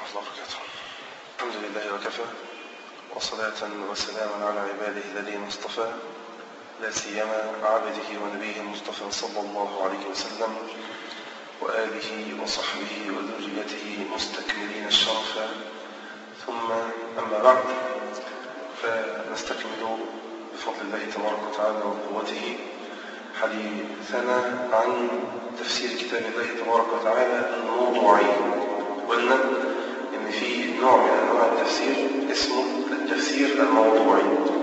الله وبركاته الحمد لله وكفى وصلاة وسلاما على عباده الذين اصطفى لا سيما عبده ونبيه المصطفى صلى الله عليه وسلم وآله وصحبه وذريته مستكملين الشرف ثم أما بعد فنستكمل بفضل الله تبارك وتعالى وقوته حديثنا عن تفسير كتاب الله تبارك وتعالى الموضوعي قلنا ان في نوع من انواع التفسير اسمه التفسير الموضوعي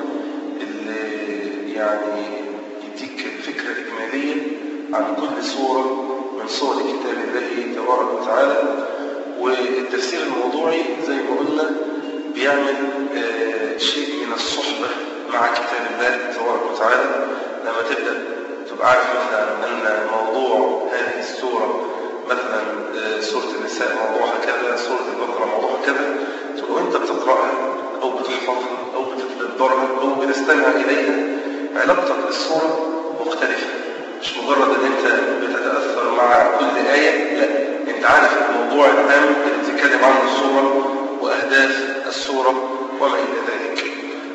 اللي يعني يديك فكره اجماليه عن كل سوره من صور كتاب الله تبارك وتعالى والتفسير الموضوعي زي ما قلنا بيعمل آه شيء من الصحبه مع كتاب الله تبارك وتعالى لما تبدا تبقى عارف مثلا ان موضوع هذه السوره مثلا سورة النساء موضوعها كذا سورة البقرة موضوعها كذا تقول وانت بتقرأها أو بتحفظها أو بتتدبرها أو بتستمع إليها علاقتك بالسورة مختلفة مش مجرد ان انت بتتأثر مع كل آية لا انت عارف الموضوع العام اللي بتتكلم عنه السورة وأهداف السورة وما إلى ذلك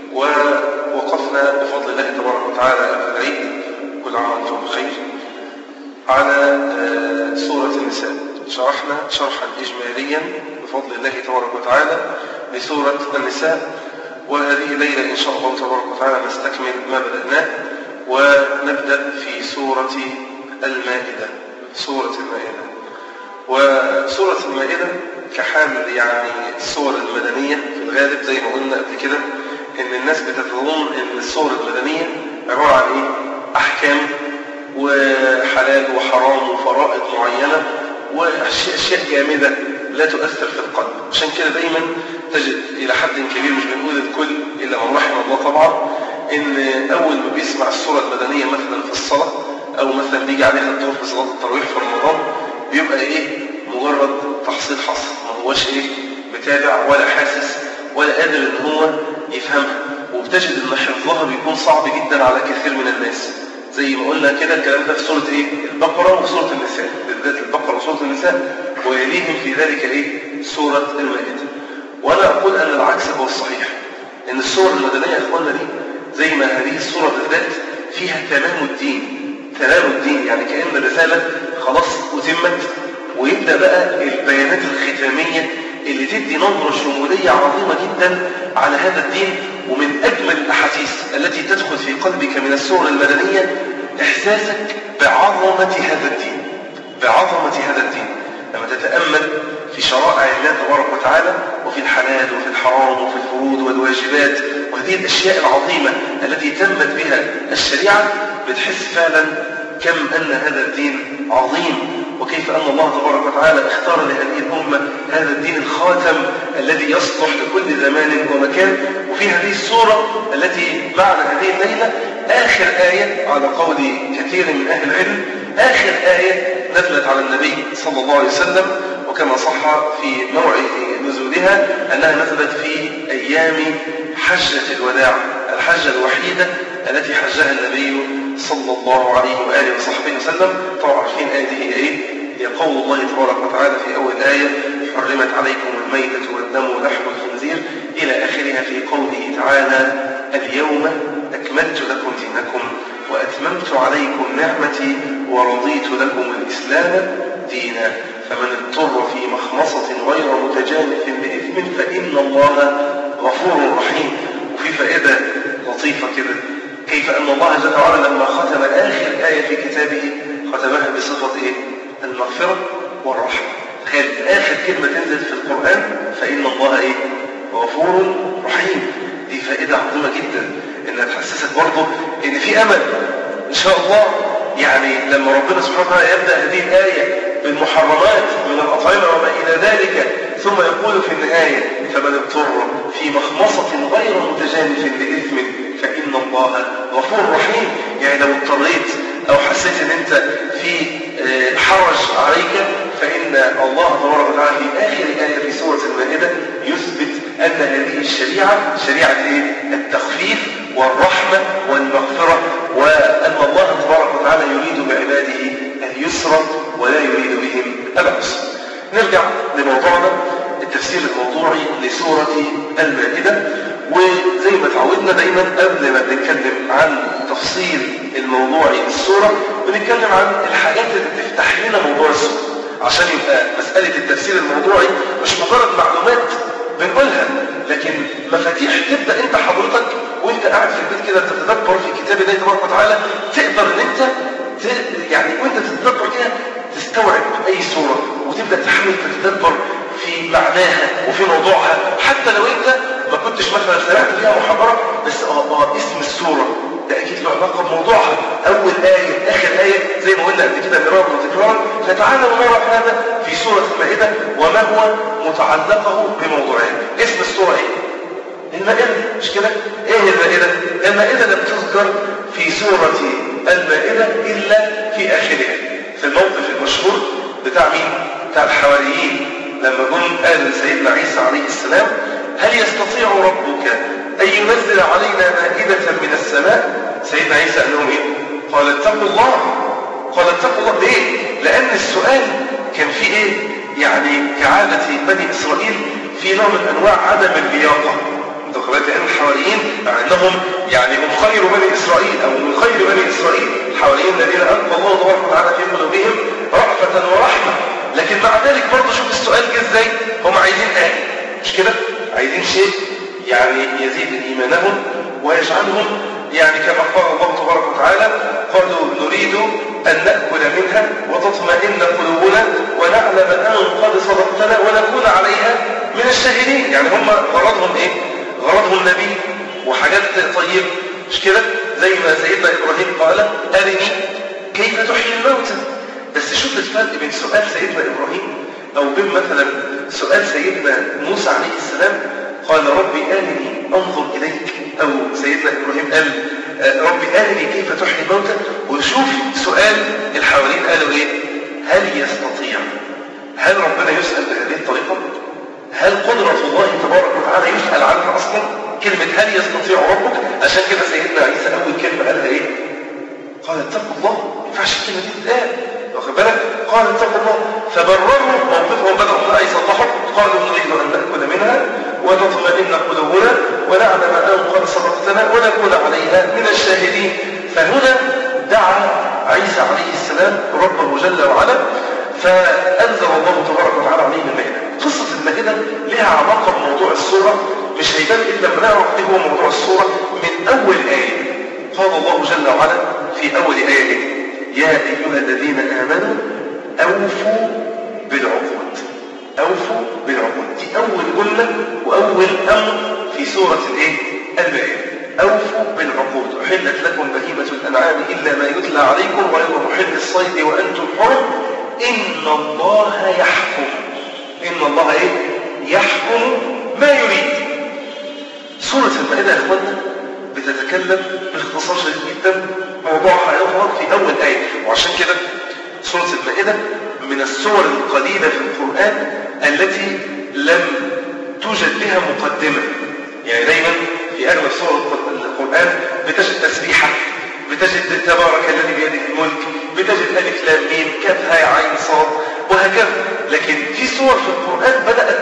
ووقفنا بفضل الله تبارك وتعالى قبل العيد كل عام وانتم بخير على سورة النساء شرحنا شرحا إجماليا بفضل الله تبارك وتعالى لسورة النساء وهذه الليلة إن شاء الله تبارك وتعالى نستكمل ما بدأناه ونبدأ في سورة المائدة سورة المائدة وسورة المائدة كحامل يعني السور المدنية في الغالب زي ما قلنا قبل كده إن الناس بتتظن إن السور المدنية عبارة عن إيه؟ أحكام وحلال وحرام وفرائض معينة وأشياء جامدة لا تؤثر في القلب عشان كده دايما تجد إلى حد كبير مش بنقول الكل إلا من رحم الله طبعا إن أول ما بيسمع السورة المدنية مثلا في الصلاة أو مثلا بيجي عليها الدور في صلاة التراويح في رمضان بيبقى إيه مجرد تحصيل حصر ما هوش إيه متابع ولا حاسس ولا قادر إن هو يفهمها وبتجد إن حفظها بيكون صعب جدا على كثير من الناس زي ما قلنا كده الكلام ده في سورة ايه؟ البقرة وسورة النساء بالذات البقرة وسورة النساء ويليهم في ذلك ايه؟ سورة المائدة وانا اقول ان العكس هو الصحيح ان السور المدنية يا اخوانا دي زي ما هذه السورة بالذات فيها تمام الدين تمام الدين يعني كأن الرسالة خلاص أتمت ويبدأ بقى البيانات الختامية اللي تدي نظرة شمولية عظيمة جدا على هذا الدين ومن أجمل الأحاسيس التي تدخل في قلبك من السور المدنية إحساسك بعظمة هذا الدين بعظمة هذا الدين لما تتأمل في شرائع الله تبارك وتعالى وفي الحلال وفي الحرام وفي الفروض والواجبات وهذه الأشياء العظيمة التي تمت بها الشريعة بتحس فعلا كم أن هذا الدين عظيم وكيف أن الله تبارك وتعالى اختار لهذه الأمة هذا الدين الخاتم الذي يصلح لكل زمان ومكان وفي هذه السورة التي معنا هذه الليلة آخر آية على قول كثير من أهل العلم آخر آية نزلت على النبي صلى الله عليه وسلم وكما صح في موعد نزولها أنها نزلت في أيام حجة الوداع الحجة الوحيدة التي حجها النبي صلى الله عليه وآله وصحبه وسلم طبعا عارفين آية هي إيه؟ هي قول الله تبارك وتعالى في أول آية حرمت عليكم الميتة والدم ولحم الخنزير إلى آخرها في قوله تعالى اليوم أكملت لكم دينكم وأتممت عليكم نعمتي ورضيت لكم الإسلام دينا فمن اضطر في مخمصة غير متجانف لإثم فإن الله غفور رحيم وفي فائدة لطيفة كده كيف أن الله جل وعلا لما ختم آخر آية في كتابه ختمها بصفة إيه؟ المغفرة والرحمة تخيل آخر كلمة تنزل في القرآن فإن الله إيه؟ غفور رحيم دي فائدة عظيمة جدا إنها تحسسك برضه إن في أمل إن شاء الله يعني لما ربنا سبحانه وتعالى يبدأ هذه الآية بالمحرمات من الأطعمة وما إلى ذلك ثم يقول في النهاية فمن اضطر في مخمصة غير متجانف لإثم فإن الله غفور رحيم يعني لو اضطريت أو حسيت أن أنت في حرج عليك فإن الله تبارك وتعالى في آخر آية في سورة المائدة يثبت أن هذه الشريعة شريعة إيه؟ التخفيف والرحمة والمغفرة وأن الله تبارك وتعالى يريد بعباده اليسر ولا يريد بهم العسر نرجع لموضوعنا التفسير التفصيل الموضوعي للسورة بنتكلم عن الحاجات اللي تفتح لنا موضوع السورة عشان يبقى مسألة التفسير الموضوعي مش مجرد معلومات بنقولها لكن مفاتيح تبدأ انت حضرتك وانت قاعد في البيت كده تتدبر في كتاب الله تبارك وتعالى تقدر ان انت ت... يعني وانت تتدبر كده تستوعب اي سورة وتبدأ تحاول تتدبر في معناها وفي موضوعها حتى لو انت ما كنتش مثلا سمعت فيها محاضرة بس اه اه اسم السورة ده اكيد له علاقة بموضوعها اول آية اخر آية زي ما قلنا قبل كده مرارا وتكرارا فتعالوا نرى هذا في سورة المائدة وما هو متعلقه بموضوعين اسم السورة ايه المائدة مش كده ايه المائدة المائدة لم تذكر في سورة المائدة الا في اخرها في الموقف المشهور بتاع مين بتاع الحواريين لما جم قال سيدنا عيسى عليه السلام هل يستطيع ربك أن ينزل علينا مائدة من السماء سيدنا عيسى قال لهم إيه قال اتقوا الله قال اتقوا الله ليه لأن السؤال كان فيه إيه يعني كعادة بني إسرائيل في نوع من أنواع عدم اللياقة دخلت لأن الحواريين مع أنهم يعني هم خير بني إسرائيل أو من خير بني إسرائيل الحواريين الذين ألقى الله تبارك وتعالى في قلوبهم رأفة ورحمة لكن مع ذلك برضه شوف السؤال جه ازاي هم عايزين آية مش كده عايزين شيء يعني يزيد إيمانهم ويجعلهم يعني كما قال الله تبارك وتعالى قالوا نريد أن نأكل منها وتطمئن قلوبنا ونعلم أن قد صدقتنا ونكون عليها من الشاهدين يعني هم غرضهم إيه؟ غرضهم نبي وحاجات طيبة مش كده زي ما سيدنا إبراهيم قال أرني كيف تحيي الموتى بس شوف الفرق بين سؤال سيدنا إبراهيم أو بين مثلا سؤال سيدنا موسى عليه السلام قال ربي آلني أنظر إليك أو سيدنا إبراهيم قال ربي آلني كيف تحيي الموتى وشوف سؤال الحوالين قالوا إيه هل يستطيع هل ربنا يسأل بهذه الطريقة هل قدرة الله تبارك وتعالى يسأل عنها أصلا كلمة هل يستطيع ربك عشان كده سيدنا عيسى أول كلمة قالها إيه قال اتقوا الله ما ينفعش الكلمة دي تتقال واخد بالك قال اتقوا الله فبرروا موقفهم بدأوا بقى يصلحوا قالوا نريد أن نأكل منها وتطمئن قلوبنا ونعلم أن قد صدقتنا ونكون عليها من الشاهدين فهنا دعا عيسى عليه السلام ربه جل وعلا فأنزل الله تبارك وتعالى عليه المائدة قصة المائدة لها علاقة بموضوع السورة مش هيبان إلا لما نعرف إيه هو موضوع السورة من أول آية قال الله جل وعلا في أول آية يا أيها الذين آمنوا أوفوا بالعقود أوفوا بالعقود دي أول جملة وأول أمر في سورة الإيه؟ المائدة أوفوا بالعقود أحلت لكم بهيمة الأنعام إلا ما يتلى عليكم غير محل الصيد وأنتم حرم إن الله يحكم إن الله إيه؟ يحكم ما يريد سورة المائدة يا إخوانا بتتكلم باختصار شديد جدا موضوعها يظهر في أول آية وعشان كده سورة المائدة من السور القليلة في القرآن التي لم توجد بها مقدمة يعني دايما في أغلب سور القرآن بتجد تسبيحة بتجد تبارك الذي بيده الملك بتجد ألف لام ميم كاف هاء عين صاد وهكذا لكن في سور في القرآن بدأت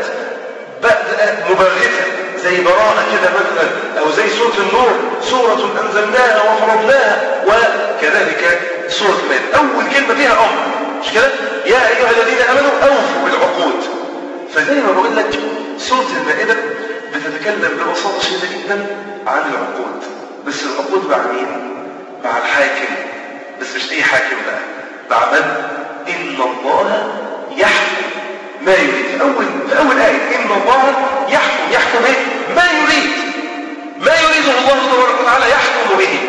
بدأت مبرزة زي براءة كده مثلا أو زي سورة النور سورة أنزلناها وفرضناها وكذلك سورة المائدة أول كلمة فيها أمر مش كده؟ يا أيها الذين آمنوا أوفوا بالعقود فزي ما بقول لك سورة المائدة بتتكلم ببساطة شديدة جدا عن العقود بس العقود مع مين؟ مع الحاكم بس مش أي حاكم بقى مع من؟ إن الله يحكم ما يريد في أول, في أول آية إن الله يحكم يحكم إيه؟ ما يريد ما يريده الله تبارك وتعالى يحكم به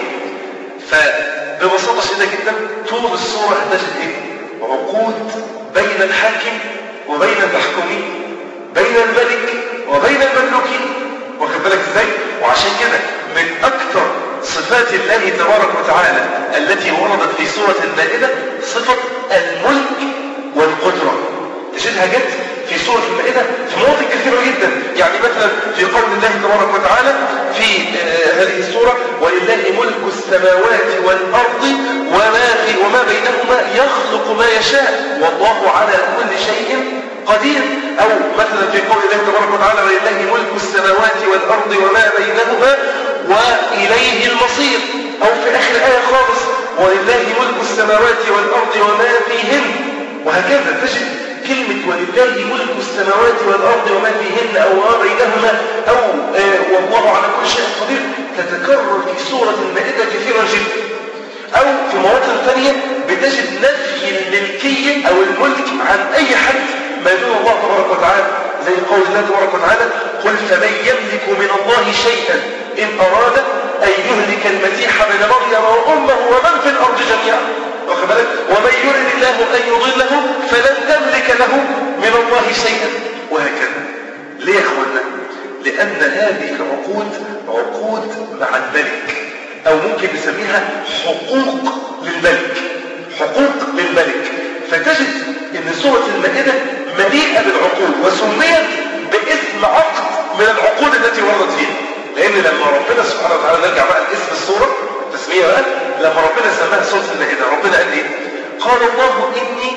فببساطة شديدة جدا طول الصورة تجد إيه؟ عقود بين الحاكم وبين المحكومين بين الملك وبين المملوكين واخد بالك ازاي؟ وعشان كده من أكثر صفات الله تبارك وتعالى التي وردت في سورة المائدة صفة الملك والقدرة تجدها جت في سورة المائدة في مواضع كثيرة جدا يعني مثلا في قول الله تبارك وتعالى في آه هذه السورة ولله ملك السماوات والأرض وما, في وما بينهما يخلق ما يشاء والله على كل شيء قدير أو مثلا في قول الله تبارك وتعالى ولله ملك السماوات والأرض وما بينهما وإليه المصير أو في آخر آية خالص ولله ملك السماوات والأرض وما فيهن وهكذا تجد كلمة ولله ملك السماوات والأرض وما فيهن أو ما بينهما أو آه والله على كل شيء قدير تتكرر في سورة المائدة كثيرا جدا أو في مواطن ثانية بتجد نفي الملكية أو الملك عن أي حد ما دون الله تبارك وتعالى زي قول الله تبارك وتعالى قل فمن يملك من الله شيئا إن أراد أن يهلك المسيح ابن مريم وأمه ومن في الأرض جميعا واخد بالك ومن يرد الله أن يضله فلن تملك له من الله شيئا وهكذا ليه يا اخوانا لأن هذه العقود عقود مع الملك أو ممكن نسميها حقوق للملك حقوق للملك فتجد أن سورة المائدة مليئة بالعقود وسميت باسم عقد من العقود التي وردت فيها لأن لما ربنا سبحانه وتعالى نرجع بقى لاسم السورة تسمية بقى لما ربنا سماها سورة المائدة ربنا قال إيه؟ قال الله إني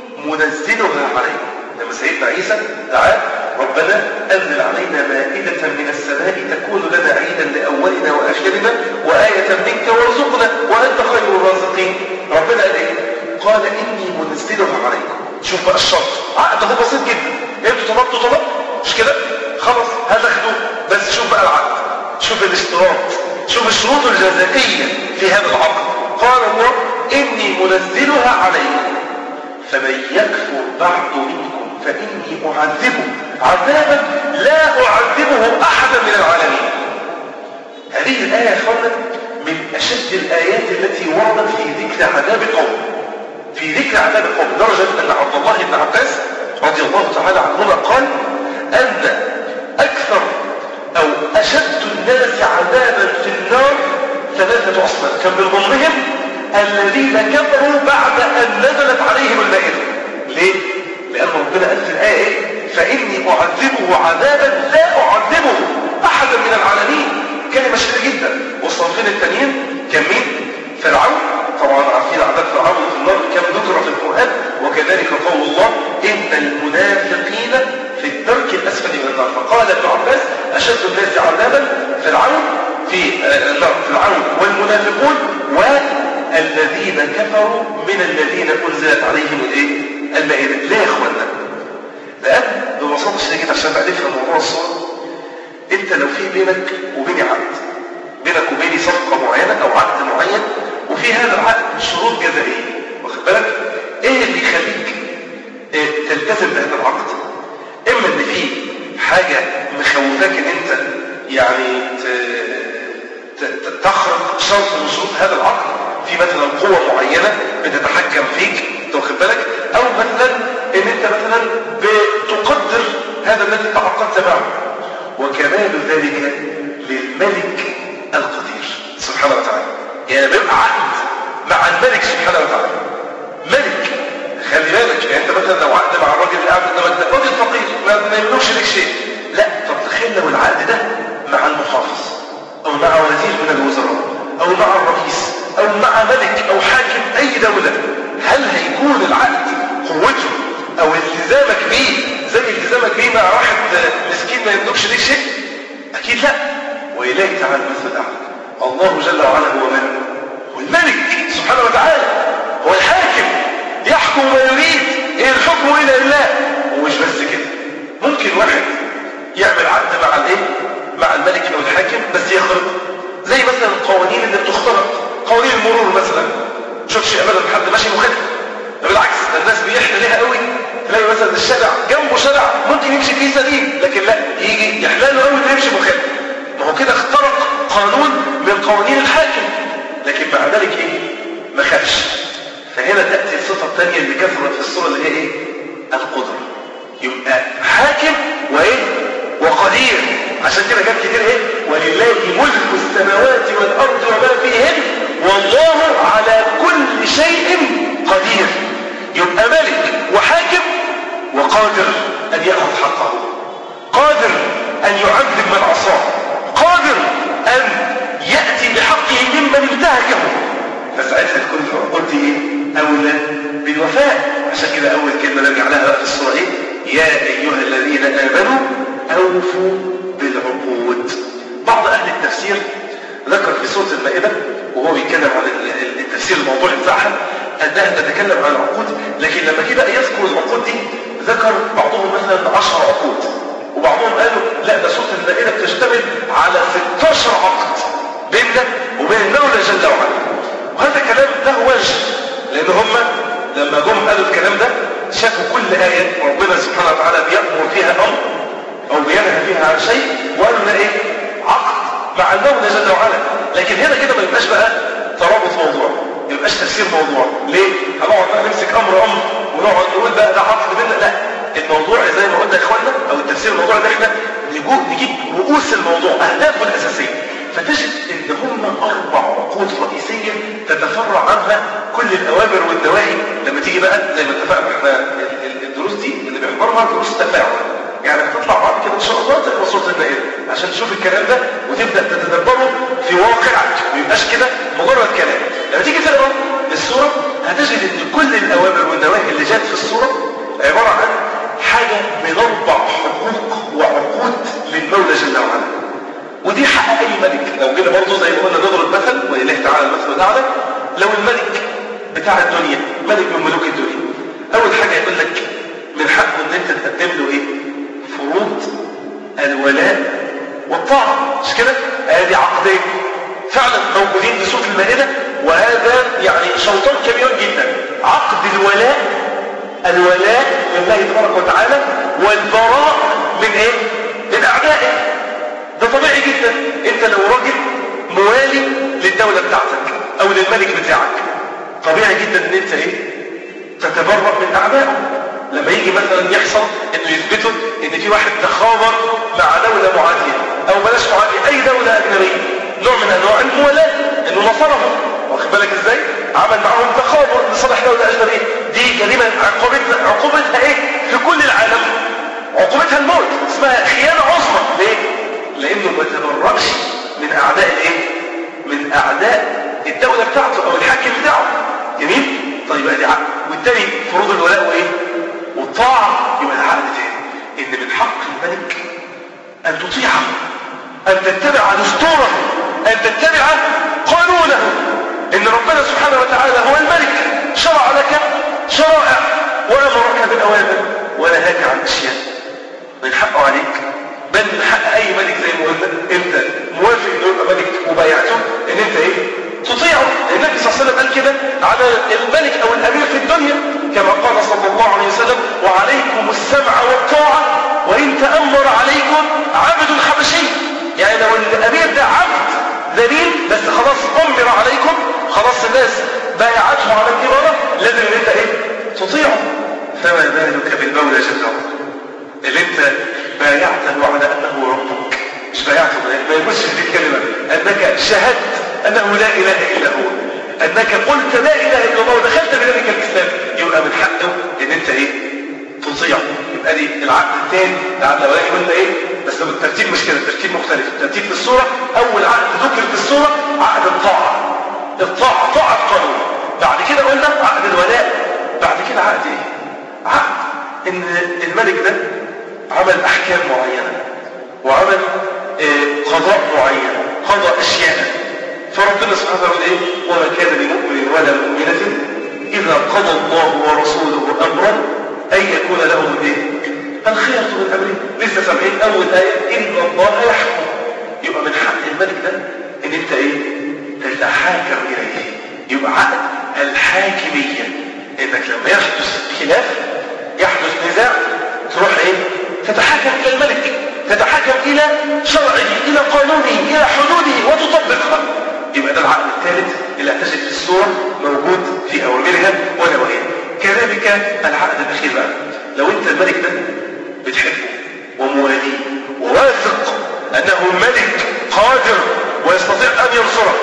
منزلها عليكم لما سيدنا عيسى دعا ربنا أنزل علينا مائدة من السماء تكون لنا عيدا لأولنا وآخرنا وآية منك وارزقنا وأنت خير الرازقين ربنا قال إيه؟ قال إني منزلها عليكم شوف بقى الشرط عقد هو بسيط جدا انتوا طلبتوا طلب مش كده خلاص هذا خدوه بس شوف بقى العقد شوف الاشتراط شوف الشروط الجزائية في هذا العقد قال الله إني منزلها عليكم فمن يكفر بعد منكم فإني أعذبه عذابا لا أعذبه أحدا من العالمين هذه الآية يا أخوانا من أشد الآيات التي وردت في ذكر عذاب قوم في ذكر عذاب قوم لدرجة أن عبد الله بن عباس رضي الله تعالى عنهما قال أن أكثر أو أشد الناس عذابا في النار ثلاثة أصناف كان من ضمنهم الذين كفروا بعد أن نزلت عليهم المائدة ليه؟ لأن ربنا قال في الآية إيه؟ فإني أعذبه عذابا لا أعذبه أحدا من العالمين كلمة شديدة جدا والصنفين التانيين كان مين؟ فرعون طبعا عارفين عذاب فرعون في النار كم ذكر في القرآن وكذلك قول الله إن المنافقين في الدرك الأسفل من النار فقال ابن عباس أشد الناس عذابا فرعون في النار فرعون والمنافقون والذين كفروا من الذين أنزلت عليهم الايه؟ المائدة ليه يا اخوانا؟ لأن ببساطة شديدة عشان بقى نفهم موضوع الصورة أنت لو في بينك وبيني عقد بينك وبيني صفقة معينة أو عقد معين وفي هذا العقد شروط جزائية واخد بالك؟ إيه اللي يخليك إيه تلتزم بهذا العقد؟ إما إن في حاجة مخوفاك إن أنت يعني تخرق شرط من شروط هذا العقد في مثلا قوة معينة بتتحكم فيك واخد بالك او مثلا ان انت مثلا بتقدر هذا الذي تعاقدت معه وكمال ذلك للملك القدير سبحانه وتعالى يعني بيبقى عقد مع الملك سبحانه وتعالى ملك خلي بالك يعني انت مثلا لو عقد مع الراجل اللي قاعد قدامك ده راجل فقير ما يملكش لك شيء لا طب تخيل لو العقد ده مع المحافظ او مع وزير من الوزراء او مع الرئيس او مع ملك او حاكم اي دولة هل هيكون العقد قوته او التزامك بيه زي التزامك بيه مع واحد مسكين ما يملكش ليه شيء اكيد لا واليه تعالى المثل الاعلى الله جل وعلا هو من هو الملك سبحانه وتعالى هو الحاكم يحكم ما يريد ان الحكم الا لله ومش بس كده ممكن واحد يعمل عقد مع الايه مع الملك او الحاكم بس يخرق زي مثلا القوانين اللي بتخترق قوانين المرور مثلا شوفش ابدا حد ماشي مخالف بالعكس الناس بيحن ليها قوي تلاقي مثلا الشارع جنبه شارع ممكن يمشي فيه سليم لكن لا يجي يحلال له قوي انه يمشي مخالف ما هو كده اخترق قانون من قوانين الحاكم لكن مع ذلك ايه ما خافش فهنا تاتي الصفه الثانيه اللي كثرت في الصوره اللي هي ايه القدره يبقى حاكم وايه وقدير عشان كده جاب كتير ايه ولله ملك السماوات والارض وما فيهن والله على كل شيء قدير يبقى ملك وحاكم وقادر ان ياخذ حقه قادر ان يعذب من عصاه قادر ان ياتي بحقه ممن انتهكه فساعتها تكون في عقوبتي ايه اولى بالوفاء عشان كده اول كلمه نرجع لها بقى في الصوره ايه يا ايها الذين امنوا اوفوا بالعقود بعض اهل التفسير ذكر في سوره المائده وهو بيتكلم عن التفسير الموضوعي بتاعها انها تتكلم عن العقود لكن لما كده يذكر العقود دي ذكر بعضهم مثلا 10 عقود وبعضهم قالوا لا ده سوره المائده بتشتمل على 16 عقد بيننا وبين المولى جل وعلا وهذا كلام له وجه لان هم لما جم قالوا الكلام ده شافوا كل آية ربنا سبحانه وتعالى بيأمر فيها أمر أو بينهى فيها عن شيء وقالوا لنا إيه؟ عقد مع المولى جل وعلا لكن هنا كده ما يبقاش بقى ترابط موضوع ما يبقاش تفسير موضوع ليه؟ هنقعد بقى نمسك أمر أمر ونقعد نقول بقى ده عقد بينا لا الموضوع زي ما قلنا يا إخواننا أو التفسير الموضوع ده إحنا نجيب رؤوس الموضوع أهدافه الأساسية فتجد ان هم اربع عقود رئيسيه تتفرع عنها كل الاوامر والنواهي لما تيجي بقى زي ما اتفقنا احنا الدروس دي اللي بيحضرها دروس تفاعل يعني هتطلع بعد كده ان شاء الله تقرا سوره المائده عشان تشوف الكلام ده وتبدا تتدبره في واقعك ما يبقاش كده مجرد كلام لما تيجي تقرا السوره هتجد ان كل الاوامر والنواهي اللي جت في السوره عباره عن حاجه من اربع حقوق وعقود للمولى جل وعلا ودي حق اي ملك لو جينا برضه زي ما قلنا نضرب مثل ولله تعالى المثل الاعلى لو الملك بتاع الدنيا ملك من ملوك الدنيا اول حاجه يقول لك من حقه ان انت تقدم له ايه فروض الولاء والطاعه مش كده ادي عقدين فعلا موجودين في سوره المائده وهذا يعني شوطان كبير جدا عقد الولاء الولاء لله تبارك وتعالى والبراء من ايه من اعدائه ده طبيعي جدا انت لو راجل موالي للدولة بتاعتك او للملك بتاعك طبيعي جدا ان انت ايه تتبرأ من اعدائه لما يجي مثلا يحصل انه يثبتوا ان في واحد تخابر مع دولة معادية او بلاش معادية اي دولة اجنبية نوع من انواع الموالاة انه نصرهم واخد بالك ازاي عمل معاهم تخابر لصالح دولة اجنبية دي جريمة عقوبتها عقوبتها ايه في كل العالم عقوبتها الموت اسمها خيانة عظمى ليه لانه ما تبرأش من اعداء الايه من اعداء الدولة بتاعته او الحاكم بتاعه جميل طيب ادي عقد والتاني فروض الولاء وايه والطاعة يبقى ده عقد تاني ان من حق الملك ان تطيعه ان تتبع دستوره ان تتبع قانونه ان ربنا سبحانه وتعالى هو الملك شرع لك شرائع وامرك بالاوامر ونهاك عن اشياء من حقه عليك بل من حق اي ملك زي ما قلنا انت موافق انه يبقى ملك وبايعته ان انت ايه تطيعه النبي صلى الله عليه وسلم قال كده على الملك او الامير في الدنيا كما قال صلى الله عليه وسلم وعليكم السمع والطاعه وان تامر عليكم عبد حبشي يعني لو الامير ده عبد ذليل بس خلاص امر عليكم خلاص الناس بايعته على الاماره لازم ان انت ايه تطيعه فما بالك بالمولى جل وعلا اللي انت بايعته على انه ربك مش بايعته ما يقولش دي الكلمه انك شهدت انه لا اله الا هو انك قلت لا اله الا الله ودخلت بذلك الاسلام يبقى من حقه ان انت ايه تطيعه يبقى دي العقد الثاني لعل ولكن قلنا ايه بس الترتيب مش كده الترتيب مختلف الترتيب في الصوره اول عقد ذكر في الصوره عقد الطاعه الطاعه طاعه قانون بعد كده قلنا عقد الولاء بعد كده عقد ايه عقد ان الملك ده عمل احكام معينه وعمل آه قضاء معين قضى اشياء فربنا سبحانه وتعالى ايه وما كان لمؤمن ولا مؤمنه اذا قضى الله ورسوله امرا ان يكون لهم ايه الخيرة من امره لسه سامعين اول ايه ان الله يحكم يبقى من حق الملك ده ان انت ايه تتحاكم اليه يبقى عقد الحاكميه انك لما يحدث خلاف يحدث نزاع تروح ايه تتحاكم الى الملك تتحاكم الى شرعه الى قانونه الى حدوده وتطبقها يبقى ده العقد الثالث اللي هتجد في السوره موجود في اوامرها ونواهيها كذلك العقد الاخير بقى لو انت الملك ده بتحبه ومواليه وواثق انه ملك قادر ويستطيع ان ينصرك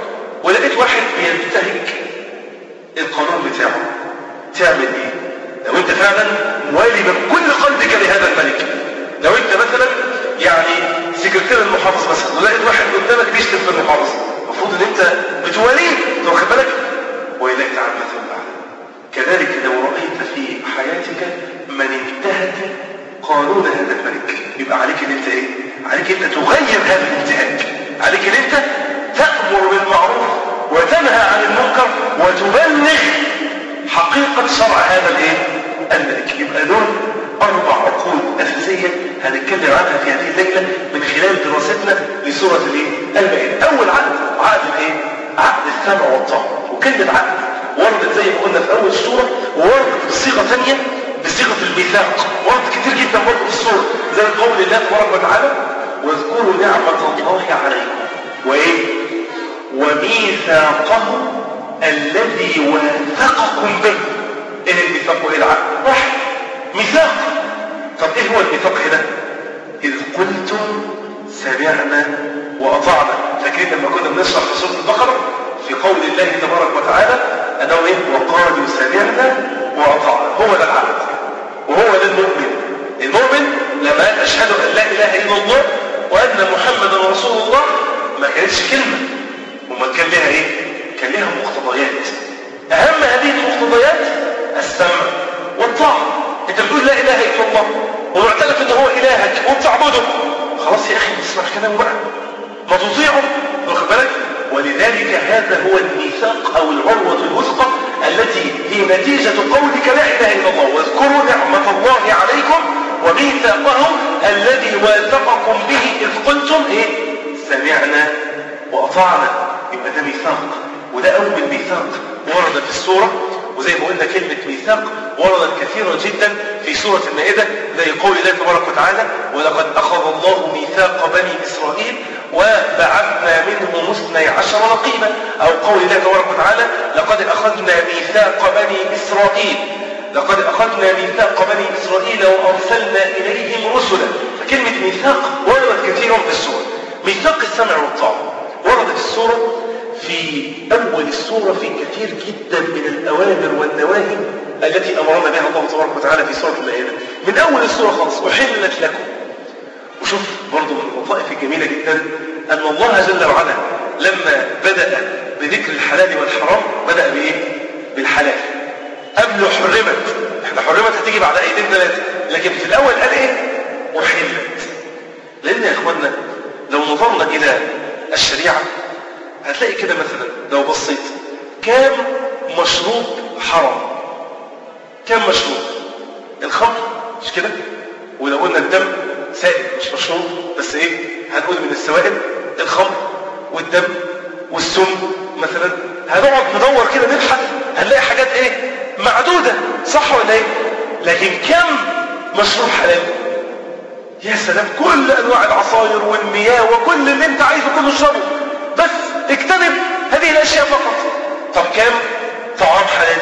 ولقيت واحد بينتهك القانون بتاعه تعمل ايه لو انت فعلا موالي من كل قلبك لهذا الملك لو انت مثلا يعني سكرتير المحافظ مثلا ولقيت واحد قدامك بيشتم في المحافظ المفروض ان انت بتواليه انت واخد بالك واليك تعالى مثل كذلك لو رايت في حياتك من انتهك قانون هذا الملك يبقى عليك ان انت ايه عليك انت تغير هذا الانتهاك عليك ان انت تامر بالمعروف وتنهى عن المنكر وتبلغ حقيقة شرع هذا الايه؟ الملك يبقى دول أربع عقود أساسية هنتكلم عنها في هذه الليلة من خلال دراستنا لسورة الايه؟ المائدة. أول عقد عقد الايه؟ عقد السمع والطاعة وكلمة عقد وردت زي ما قلنا في أول السورة ووردت بصيغة ثانية بصيغة الميثاق ورد كتير جدا برضه في السورة زي قول الله تبارك وتعالى واذكروا نعمة الله عليكم وإيه؟ وميثاقه الذي واثقكم به ايه الميثاق وايه العقد؟ واحد ميثاق طب ايه هو الميثاق هنا؟ اذ قلتم سمعنا واطعنا فاكرين لما كنا بنشرح في سوره البقره في قول الله تبارك وتعالى انه ايه وقالوا سمعنا واطعنا هو ده العقد وهو ده المؤمن المؤمن لما قال اشهد ان لا اله الا الله وان محمدا رسول الله ما كانتش كلمه وما كان لها ايه كان لها مقتضيات اهم هذه المقتضيات السمع والطاعه انت بتقول لا اله الا الله ومعترف ان هو الهك وبتعبده خلاص يا اخي اسمع كلامه بقى ما تطيعه واخد بالك ولذلك هذا هو الميثاق او العروه الوثقى التي هي نتيجه قولك لا اله الا الله واذكروا نعمه الله عليكم وميثاقه الذي واثقكم به اذ قلتم ايه سمعنا واطعنا يبقى ده ميثاق وده اول ميثاق ورد في السوره وزي ما قلنا كلمة ميثاق وردت كثيرا جدا في سورة المائدة زي قول الله تبارك وتعالى ولقد أخذ الله ميثاق بني إسرائيل وبعثنا منهم اثني عشر نقيبا أو قول الله تبارك وتعالى لقد أخذنا ميثاق بني إسرائيل لقد أخذنا ميثاق بني إسرائيل وأرسلنا إليهم رسلا فكلمة ميثاق وردت كثيرا في السورة ميثاق السمع والطاعة ورد في السورة في أول السورة في كثير جدا من الأوامر والنواهي التي أمرنا بها الله تبارك وتعالى في سورة المائدة من أول السورة خالص أحلت لكم وشوف برضو من اللطائف الجميلة جدا أن الله جل وعلا لما بدأ بذكر الحلال والحرام بدأ بإيه؟ بالحلال قبل حرمت احنا حرمت هتيجي بعد ايتين ثلاثة لكن في الأول قال إيه؟ أحلت لأن يا إخواننا لو نظرنا إلى الشريعة هتلاقي كده مثلا لو بصيت كام مشروب حرام كام مشروب الخمر مش كده ولو قلنا الدم سائل مش مشروب بس ايه هنقول من السوائل الخمر والدم والسم مثلا هنقعد ندور كده نبحث هنلاقي حاجات ايه معدودة صح ولا ايه لكن كم مشروب حلال يا سلام كل انواع العصاير والمياه وكل اللي انت عايزه كله اشربه بس اجتنب هذه الاشياء فقط طب كام طعام حلال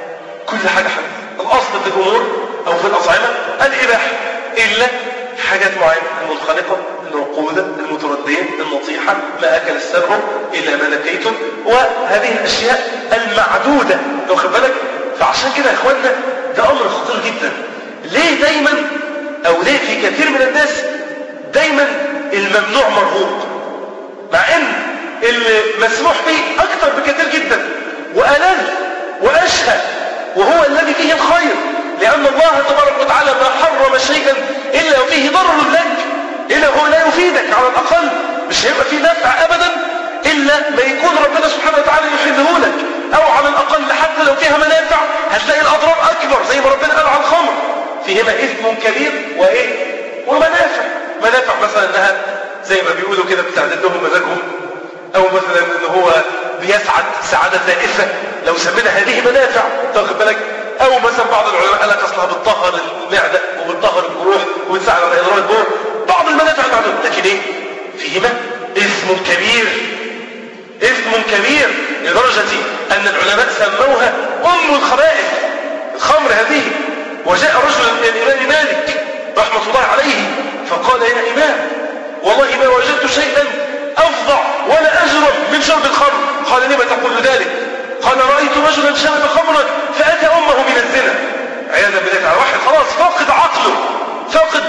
كل حاجة حلال الاصل في الامور او في الاطعمة الاباحة الا حاجات معينة المنخنقة الموقودة المتردية النطيحة ما اكل السبع الا ما لقيتم وهذه الاشياء المعدودة لو خد بالك فعشان كده يا اخوانا ده امر خطير جدا ليه دايما او ليه في كثير من الناس دايما الممنوع مرغوب مع ان المسموح به اكثر بكثير جدا والذ واشهى وهو الذي فيه الخير لان الله تبارك وتعالى ما حرم شيئا الا وفيه ضرر لك الا هو لا يفيدك على الاقل مش هيبقى فيه نفع ابدا الا ما يكون ربنا سبحانه وتعالى يحله لك او على الاقل حتى لو فيها منافع هتلاقي الاضرار اكبر زي ما ربنا قال عن الخمر فيهما اثم كبير وايه ومنافع منافع مثلا انها زي ما بيقولوا كده بتعدل لهم مزاجهم او مثلا ان هو بيسعد سعادة زائفة لو سمينا هذه منافع تاخد بالك او مثلا بعض العلماء قال لك اصلها بتطهر المعدة وبتطهر الجروح وبتساعد على اضرار البول بعض المنافع المعدودة لكن ايه فيهما اثم كبير اثم كبير لدرجة ان العلماء سموها ام الخبائث الخمر هذه وجاء رجل الى الامام مالك رحمة الله عليه فقال يا امام والله ما وجدت شيئا افظع ولا اجرم من شرب الخمر قال لما تقول ذلك قال رايت رجلا شرب خمرا فاتى امه من الزنا عياذا بالله تعالى واحد خلاص فاقد عقله فاقد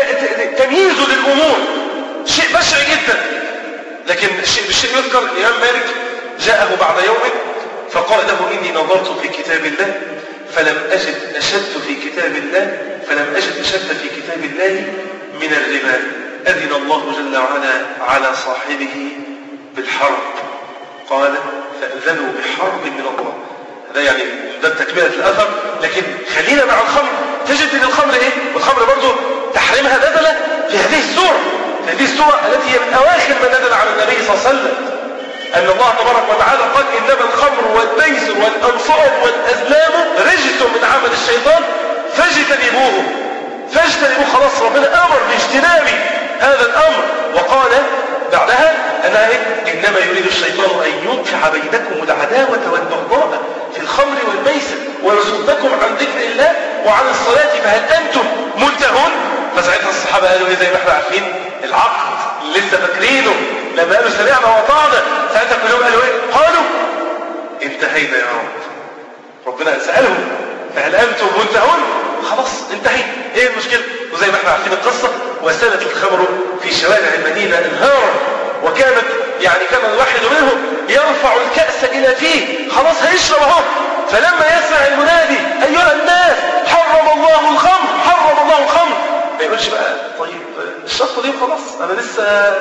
تمييزه للامور شيء بشع جدا لكن الشيء بالشيء يذكر الامام مالك جاءه بعد يوم فقال له اني نظرت في كتاب الله فلم اجد اشد في كتاب الله فلم اجد اشد في كتاب الله من الربا أذن الله جل وعلا على صاحبه بالحرب قال فأذنوا بحرب من الله هذا يعني ده تكملة الأثر لكن خلينا مع الخمر تجد أن الخمر إيه؟ والخمر برضه تحريمها نزل في هذه السورة في هذه السورة التي هي من أواخر ما نزل على النبي صلى الله عليه وسلم أن الله تبارك وتعالى قال إنما الخمر والميسر والأنصاب والأزلام رجس من عمل الشيطان فاجتنبوه فاجتنبوه خلاص ربنا أمر باجتناب هذا الأمر وقال بعدها أنها إيه؟ إنما يريد الشيطان أن يوقع بينكم العداوة والبغضاء في الخمر والميسر ويصدكم عن ذكر الله وعن الصلاة فهل أنتم منتهون فساعتها الصحابة قالوا إيه زي ما احنا عارفين العقد اللي لسه فاكرينه لما قالوا سمعنا وأطعنا ساعتها كلهم قالوا إيه قالوا انتهينا يا رب ربنا سألهم فهل أنتم منتهون خلاص انتهينا ايه المشكلة وزي ما احنا عارفين القصة وسالت الخمر في شوارع المدينة انهارا وكانت يعني كان الواحد منهم يرفع الكأس إلى فيه خلاص هيشرب اهو فلما يسمع المنادي أيها الناس حرم الله الخمر حرم الله الخمر ما يقولش بقى طيب الشطة دي خلاص أنا لسه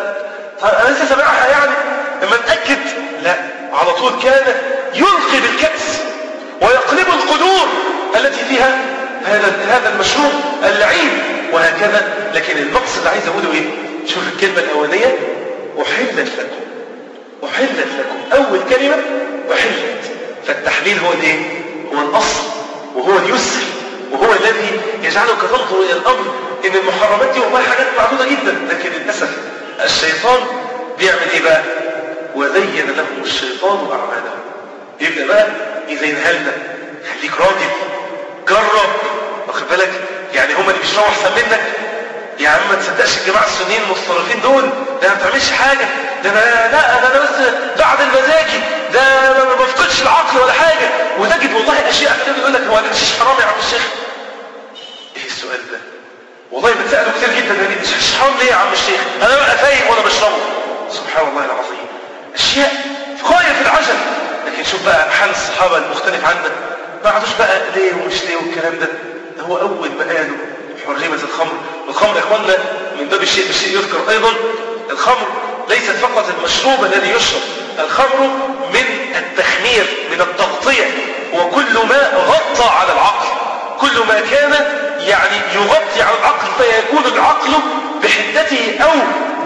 أنا لسه سامعها يعني لما اتأكد لا على طول كان يلقي بالكأس ويقلب القدور التي فيها هذا هذا المشروب اللعين وهكذا لكن المقصد اللي عايز اقوله ايه شوف الكلمه الاولانيه احلت لكم احلت لكم اول كلمه احلت فالتحليل هو الايه هو الاصل وهو اليسر وهو الذي يجعلك تنظر الى الامر ان المحرمات دي والله حاجات معدوده جدا لكن للاسف الشيطان بيعمل ايه بقى وزين لهم الشيطان اعمالهم يبدا بقى يزينها لنا خليك راجل جرب واخد بالك يعني هم اللي بيشربوا احسن منك يا عم ما تصدقش الجماعه السنيين المصطلفين دول ده ما بتعملش حاجه ده انا لا ده انا بس بعد المزاجي ده انا ما بفقدش العقل ولا حاجه وتجد والله اشياء كده يقول لك هو الحشيش حرام يا عم الشيخ ايه السؤال ده والله بتساله كتير جدا يعني الحشيش حرام ليه يا عم الشيخ انا بقى فايق وانا بشربه سبحان الله العظيم اشياء في غايه في العجب لكن شوف بقى حال الصحابه المختلف عنا ما عادوش بقى ليه ومش ليه والكلام ده ده هو اول ما قالوا حرمت الخمر والخمر يا اخوانا من باب الشيء بالشيء يذكر ايضا الخمر ليست فقط المشروب الذي يشرب الخمر من التخمير من التغطية وكل ما غطى على العقل كل ما كان يعني يغطي على العقل فيكون العقل بحدته او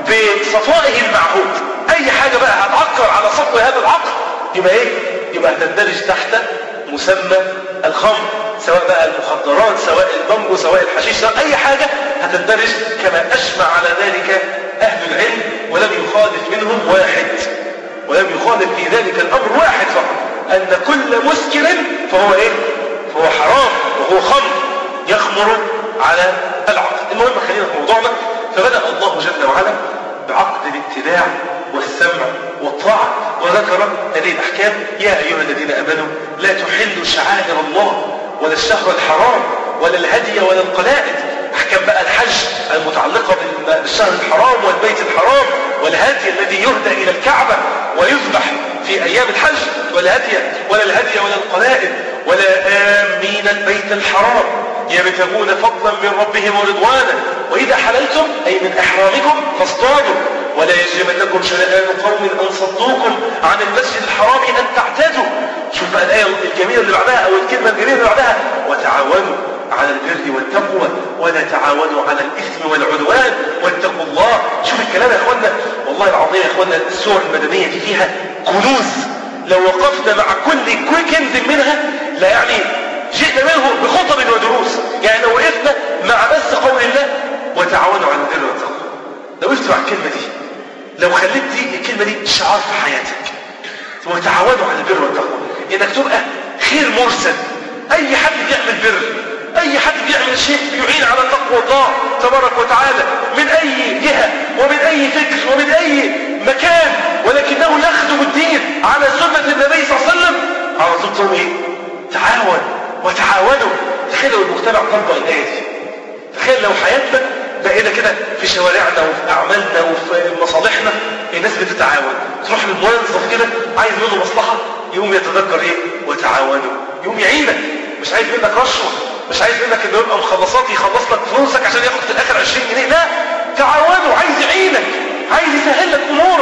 بصفائه المعهود اي حاجة بقى هتعكر على صفو هذا العقل يبقى ايه يبقى تندرج تحت مسمى الخمر سواء بقى المخدرات سواء البنجو سواء الحشيش سواء اي حاجة هتندرج كما اجمع على ذلك اهل العلم ولم يخالف منهم واحد ولم يخالف في ذلك الامر واحد فقط ان كل مسكر فهو ايه فهو حرام وهو خمر يخمر على العقل المهم خلينا في موضوعنا فبدأ الله جل وعلا بعقد الاتباع والسمع والطاعة وذكر هذه الأحكام يا أيها الذين أمنوا لا تحلوا شعائر الله ولا الشهر الحرام ولا الهدي ولا القلائد أحكام بقى الحج المتعلقة بالشهر الحرام والبيت الحرام والهدي الذي يهدى إلى الكعبة ويذبح في أيام الحج ولا هدي ولا الهدي ولا القلائد ولا آمين البيت الحرام يبتغون فضلا من ربهم ورضوانا وإذا حللتم أي من إحرامكم فاصطادوا ولا يجرمنكم شنآن قوم أن صدوكم عن المسجد الحرام أن تعتادوا شوف بقى الآية الجميلة اللي بعدها أو الكلمة الجميلة اللي بعدها وتعاونوا على البر والتقوى ولا تعاونوا على الإثم والعدوان واتقوا الله شوف الكلام يا أخوانا والله العظيم يا أخوانا السور المدنية دي فيها كنوز لو وقفنا مع كل كنز منها لا يعني جئنا منه بخطب ودروس يعني لو وقفنا مع بس قول الله وتعاونوا على البر والتقوى لو وقفت مع الكلمة دي لو خليت دي الكلمة دي شعار في حياتك وتعاونوا على البر والتقوى انك تبقى خير مرسل اي حد بيعمل بر اي حد بيعمل شيء يعين على تقوى الله تبارك وتعالى من اي جهة ومن اي فكر ومن اي مكان ولكنه يخدم الدين على سنة النبي صلى الله عليه وسلم على طول تقول ايه تعاون وتعاونوا تخيل لو المجتمع طبق الايه دي تخيل لو حياتنا بقينا كده في شوارعنا وفي اعمالنا وفي مصالحنا الناس بتتعاون تروح للموظف كده عايز منه مصلحه يقوم يتذكر ايه وتعاونوا يقوم يعينك مش عايز منك رشوه مش عايز منك انه يبقى مخلصات يخلص لك فلوسك عشان ياخد في الاخر 20 جنيه لا تعاونوا عايز يعينك عايز يسهل لك امورك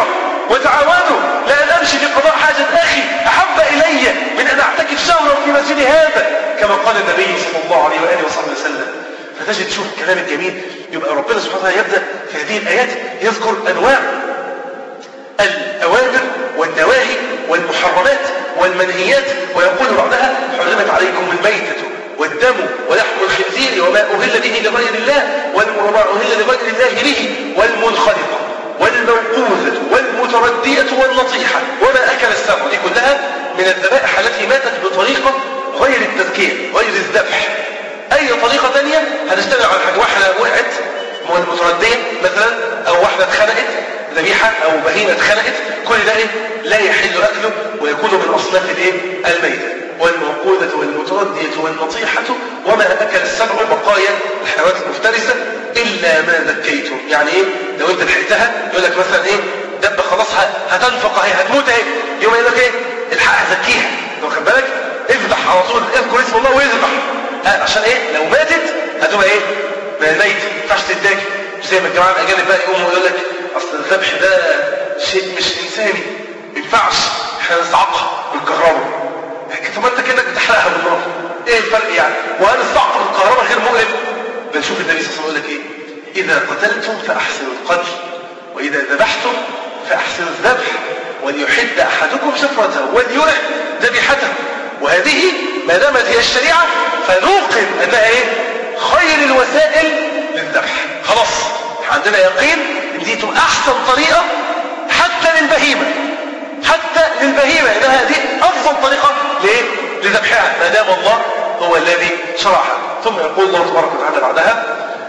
وتعاونوا لأن أمشي في قضاء حاجة أخي أحب إلي من أن أعتكف شهرا في مسجد هذا كما قال النبي صلى الله عليه وآله وصحبه وسلم فتجد تشوف الكلام الجميل يبقى ربنا سبحانه وتعالى يبدأ في هذه الآيات يذكر أنواع الأوامر والنواهي والمحرمات والمنهيات ويقول بعدها حرمت عليكم الميتة والدم ولحم الخنزير وما أهل به لغير الله وما أهل لغير الله به والمنخلقة والموقوذة والمتردية والنطيحة وما أكل السبع دي كلها من الذبائح التي ماتت بطريقة غير التذكير غير الذبح أي طريقة تانية هنشتغل على حاجة واحدة وقعت متردية مثلا أو واحدة اتخنقت ذبيحة أو بهيمة اتخنقت كل ده إيه؟ لا يحل أكله ويكون من أصناف الإيه؟ الميتة والموقوذة والمتردية والنطيحة وما أكل السبع بقايا الحيوانات المفترسة إلا ما ذكيتم يعني إيه لو أنت لحقتها يقول لك مثلا إيه دبة خلاص هتنفق أهي هتموت أهي يوم يقول لك إيه الحق هزكيها واخد بالك اذبح على طول اذكر اسم الله واذبح آه عشان إيه لو ماتت هتبقى إيه من الميت ما ينفعش تتاكل مش زي ما الجماعة الأجانب بقى يقوموا يقول لك أصل الذبح ده شيء مش إنساني ما ينفعش احنا نستعقها بالكهرباء طب انت كانك بتحرقها بالنار ايه الفرق يعني وهل الصعق بالكهرباء غير مؤلم بنشوف النبي صلى الله عليه وسلم يقول لك ايه اذا قتلتم فاحسنوا القتل واذا ذبحتم فاحسنوا الذبح وليحد احدكم شفرته وليرح ذبيحته وهذه ما دامت هي الشريعه فنوقن انها ايه خير الوسائل للذبح خلاص عندنا يقين ان دي احسن طريقه حتى للبهيمه حتى للبهيمة إنها دي أفضل طريقة لإيه؟ لذبحها ما دام الله هو الذي شرعها ثم يقول الله تبارك وتعالى بعدها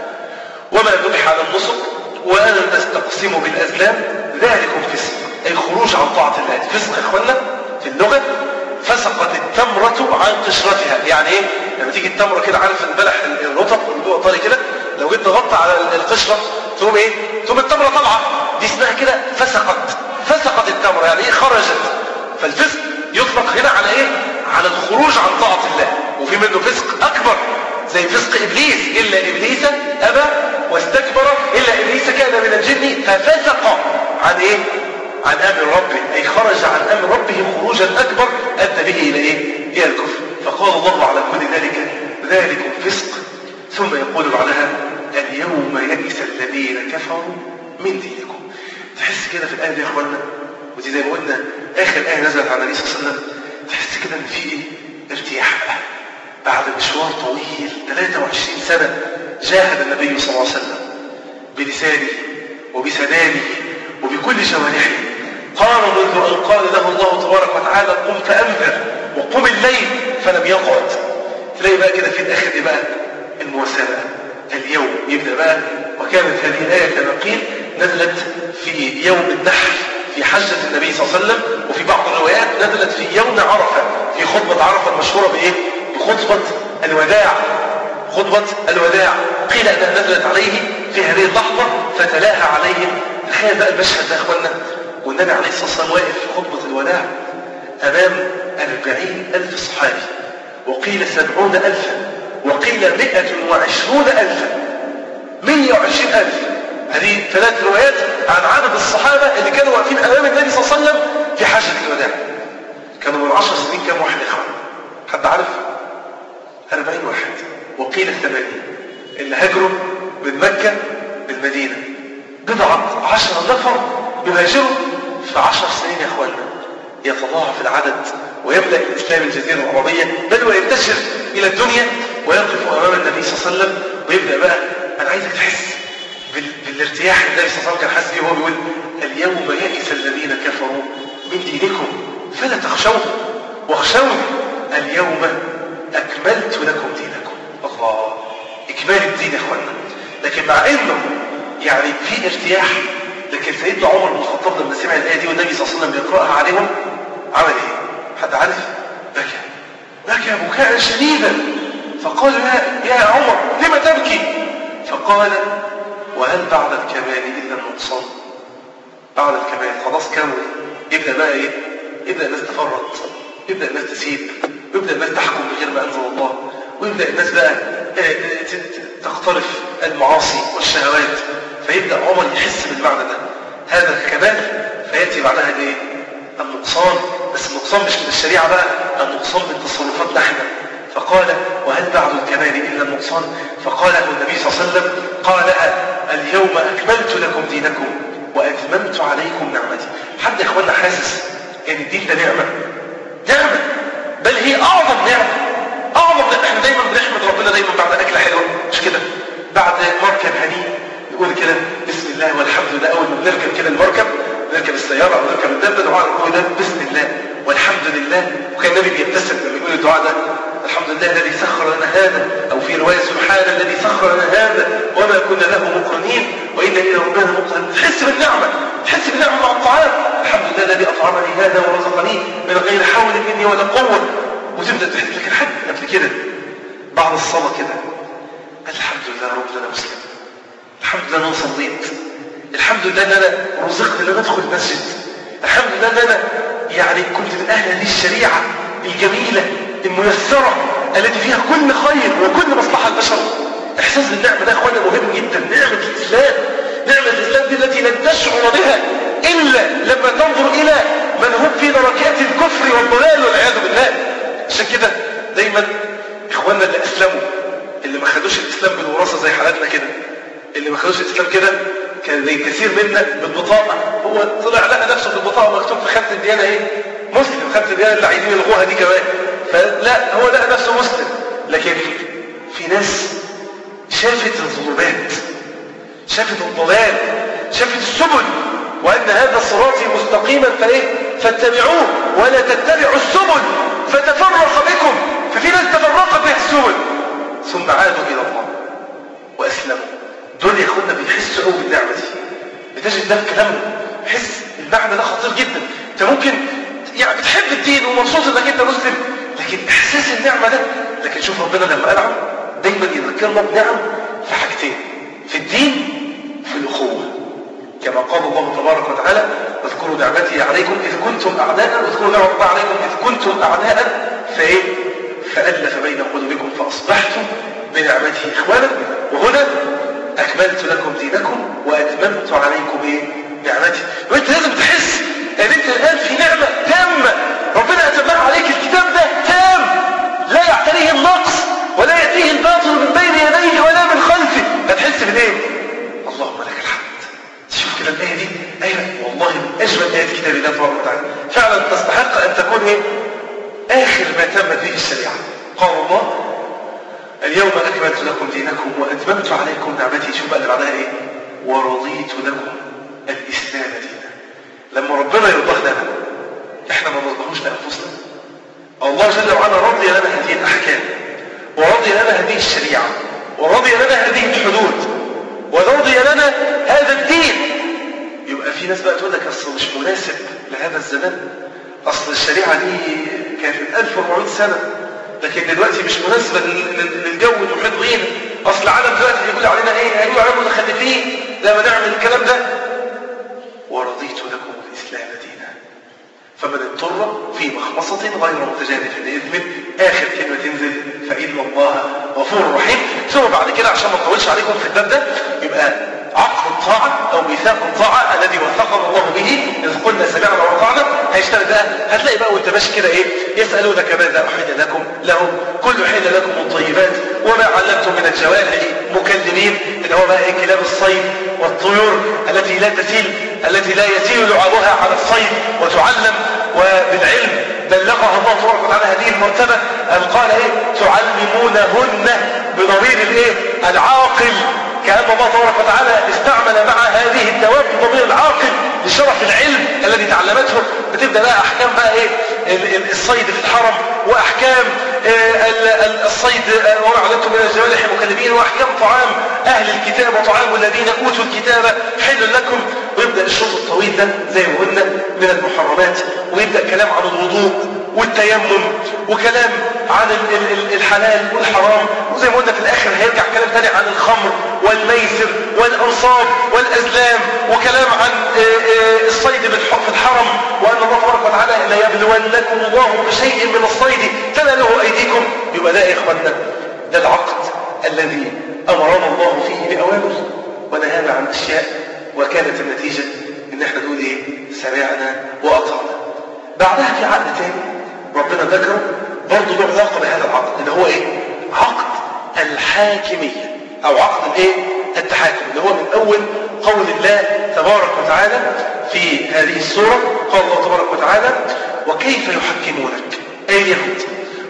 وما ذبح على النصب وأن تستقسموا بالأزلام ذلكم فسق أي خروج عن طاعة الله فسق يا إخوانا في اللغة فسقت التمرة عن قشرتها يعني إيه؟ لما تيجي التمرة كده عارف البلح الرطب اللي جوه طري كده لو جيت ضغطت على القشرة تقوم إيه؟ تقوم التمرة طالعة دي اسمها كده فسقت فسقت التمرة يعني ايه خرجت فالفسق يطلق هنا على ايه على الخروج عن طاعة الله وفي منه فسق اكبر زي فسق ابليس الا ابليس ابى واستكبر الا ابليس كان من الجن ففسق عن ايه عن امر ربه اي خرج عن امر ربه خروجا اكبر ادى به الى ايه الى الكفر فقال الله على كل ذلك ذلك فسق ثم يقول بعدها اليوم يئس الذين كفروا من دينكم تحس كده في الآية دي يا اخوانا ودي زي ما قلنا آخر آية نزلت على النبي صلى الله عليه وسلم تحس كده إن في إيه؟ ارتياح بعد مشوار طويل 23 سنة جاهد النبي صلى الله عليه وسلم بلسانه وبسنانه وبكل جوارحه قال منذ أن قال له الله تبارك وتعالى قم فأنذر وقم الليل فلم يقعد تلاقي بقى كده في الآخر إيه بقى المواساة اليوم يبدأ بقى وكانت هذه الآية كما قيل نزلت في يوم النحر في حجة النبي صلى الله عليه وسلم وفي بعض الروايات نزلت في يوم عرفة في خطبة عرفة المشهورة بإيه؟ بخطبة الوداع خطبة الوداع قيل أنها نزلت عليه في هذه اللحظة فتلاها عليهم تخيل بقى المشهد ده يا إخوانا والنبي عليه الصلاة والسلام واقف في خطبة الوداع أمام أربعين ألف صحابي وقيل سبعون ألفا وقيل مئة وعشرون ألفا مئة وعشرين ألف هذه ثلاث روايات عن عدد الصحابة اللي كانوا واقفين أمام النبي صلى الله عليه وسلم في حجة الوداع كانوا من عشر سنين كم واحد إخوان حد عارف؟ أربعين واحد وقيل الثمانين اللي هاجروا من مكة للمدينة بضعة عشر نفر يهاجروا في عشر سنين يا أخوانا يتضاعف العدد ويبدأ الإسلام الجزيرة العربية بل وينتشر إلى الدنيا ويقف أمام النبي صلى الله عليه وسلم ويبدأ بقى أنا عايزك تحس بالارتياح النبي صلى الله عليه وسلم كان حاسس بيه وهو بيقول اليوم يئس الذين كفروا من دينكم فلا تخشوهم واخشوني اليوم أكملت لكم دينكم الله إكمال الدين يا أخوانا لكن مع إنه يعني في ارتياح لكن سيدنا عمر بن الخطاب لما سمع الآية دي والنبي صلى الله عليه وسلم بيقرأها عليهم عمل إيه؟ حد عارف؟ بكى بكى بكاء شديدا فقال يا, يا عمر لم تبكي؟ فقال وهل بعد الكمال إلا النقصان؟ بعد الكمال خلاص كمل يبدأ بقى إيه؟ يبدأ الناس تفرط يبدأ الناس تسيب يبدأ الناس تحكم بغير ما أنزل الله ويبدأ الناس بقى تقترف المعاصي والشهوات فيبدأ عمر يحس بالمعنى ده هذا الكمال فيأتي بعدها الايه؟ النقصان بس النقصان مش من الشريعة بقى النقصان من تصرفاتنا احنا فقال وهل بعد الكمال إلا النقصان فقاله النبي صلى الله عليه وسلم قال اليوم أكملت لكم دينكم وأتممت عليكم نعمتي حد يا إخواننا حاسس ان الدين ده نعمة نعمة بل هي أعظم نعمة أعظم نعمة احنا دايما بنحمد ربنا دايما بعد أكلة حلوة مش كده بعد مركب هنيء نقول كده بسم الله والحمد لله أول ما بنركب كده المركب نركب السيارة أو نركب الدابة دعاء نقول ده بسم الله والحمد لله وكان النبي بيبتسم لما يقول الدعاء ده الحمد لله الذي سخر لنا هذا أو في رواية سبحان الذي سخر لنا هذا وما كنا له مقرنين وإنا إلى ربنا مقرنين تحس بالنعمة تحس بالنعمة مع الطعام الحمد لله الذي أطعمني هذا ورزقني من غير حول مني ولا قوة وتبدأ تحس لكن حد قبل كده بعد الصلاة كده الحمد لله رب أنا مسلم الحمد لله أنا صليت الحمد لله أن أنا رزقت أن أدخل المسجد الحمد لله أن أنا يعني كنت من أهل هذه الشريعة الجميلة الميسرة التي فيها كل خير وكل مصلحة البشر إحساس بالنعمة ده يا أخوانا مهم جدا نعمة الإسلام نعمة الإسلام دي التي لن تشعر بها إلا لما تنظر إلى من هم في دركات الكفر والضلال والعياذ بالله عشان كده دايما إخواننا اللي أسلموا اللي ما خدوش الإسلام بالوراثة زي حالاتنا كده اللي ما خدوش الإسلام كده كان زي كثير منا بالبطاقة هو طلع لقى نفسه في البطاقة مكتوب في خمسة الديانة إيه مسلم خمسة الديانة اللي عايزين يلغوها دي كمان فلا هو لقى نفسه مسلم لكن في ناس شافت الظلمات شافت الضلال شافت السبل وأن هذا صراطي مستقيما فإيه فاتبعوه ولا تتبعوا السبل فتفرق بكم ففي ناس تفرقت بها السبل ثم عادوا إلى الله وأسلموا دول يا اخوانا بيحسوا قوي بالنعمة دي بتجد ده في كلامهم حس المعنى ده خطير جدا انت ممكن يعني بتحب الدين ومبسوط انك انت مسلم لكن احساس النعمة ده لكن شوف ربنا لما أنعم دايما يذكرنا بنعم في حاجتين في الدين في الأخوة كما قال الله تبارك وتعالى اذكروا نعمتي عليكم إذ كنتم أعداء واذكروا نعمة الله عليكم إذ كنتم أعداء فإيه فألف بين قلوبكم فأصبحتم بنعمته إخوانا وهنا أكملت لكم دينكم وأتممت عليكم إيه نعمتي وأنت لازم تحس أن أنت الآن في نعمة تامة ربنا أتمها عليك الكتاب ده تام لا يعتريه النقص ولا يأتيه الباطل من بين يديه ولا من خلفه هتحس بالإيه اللهم لك الحمد تشوف كده الآية دي آية والله من أجمل آيات كتاب الله تبارك وتعالى فعلا تستحق أن تكون إيه آخر ما تمت به الشريعة قال الله اليوم أكملت لكم دينكم وأتممت عليكم نعمتي شوف بقى اللي بعدها إيه ورضيت لكم الإسلام دينا لما ربنا يرضاه لنا إحنا ما نرضاهوش لأنفسنا الله جل وعلا رضي لنا هذه الأحكام ورضي لنا هذه الشريعة ورضي لنا هذه الحدود ورضي لنا هذا الدين يبقى في ناس بقى تقول لك أصل مش مناسب لهذا الزمان أصل الشريعة دي كانت من 1400 سنة لكن دلوقتي مش مناسبة للجو المحيط بينا أصل العالم دلوقتي بيقول علينا إيه هيقول علينا متخلفين لما نعمل الكلام ده ورضيت لكم الإسلام دينا فمن اضطر في مخمصة غير متجانف لإثم آخر كلمة تنزل فإن الله غفور رحيم ثم بعد كده عشان ما نطولش عليكم في الباب ده يبقى عقد الطاعة أو ميثاق الطاعة الذي وثقنا الله به إذ قلنا سمعنا وأطعنا هيشتغل بقى هتلاقي بقى وأنت ماشي كده إيه يسألونك ماذا أحل لكم لهم كل حل لكم الطيبات وما علمتم من الجوارح مكلمين اللي هو بقى إيه كلاب الصيد والطيور التي لا تسيل التي لا يسيل لعابها على الصيد وتعلم وبالعلم بلغها الله تبارك وتعالى هذه المرتبة أن قال إيه تعلمونهن بضمير الإيه العاقل كأن الله تبارك وتعالى استعمل مع هذه الدواب الضمير العاقل لشرف العلم الذي تعلمته بتبدأ بقى أحكام بقى إيه الصيد في الحرم وأحكام الصيد وما علمتم من الجوارح مكلمين وأحكام طعام أهل الكتاب وطعام الذين أوتوا الكتاب حل لكم ويبدأ الشوط الطويل ده زي ما قلنا من المحرمات ويبدأ كلام عن الوضوء والتيمم وكلام عن الحلال والحرام وزي ما قلنا في الآخر هيرجع كلام تاني عن الخمر والميسر والأنصاب والأزلام وكلام عن الصيد في الحرم وأن الله تبارك وتعالى ليبلونكم الله بشيء من الصيد تناله أيديكم يبقى ده يا إخواننا ده العقد الذي أمرنا الله فيه بأوامر ونهانا عن أشياء وكانت النتيجة ان ان احنا نقول ايه سمعنا واطعنا بعدها في عقد تاني ربنا ذكره برضه له علاقه بهذا العقد اللي هو ايه عقد الحاكميه او عقد الايه التحاكم اللي هو من اول قول الله تبارك وتعالى في هذه السوره قال الله تبارك وتعالى وكيف يحكمونك اي اليهود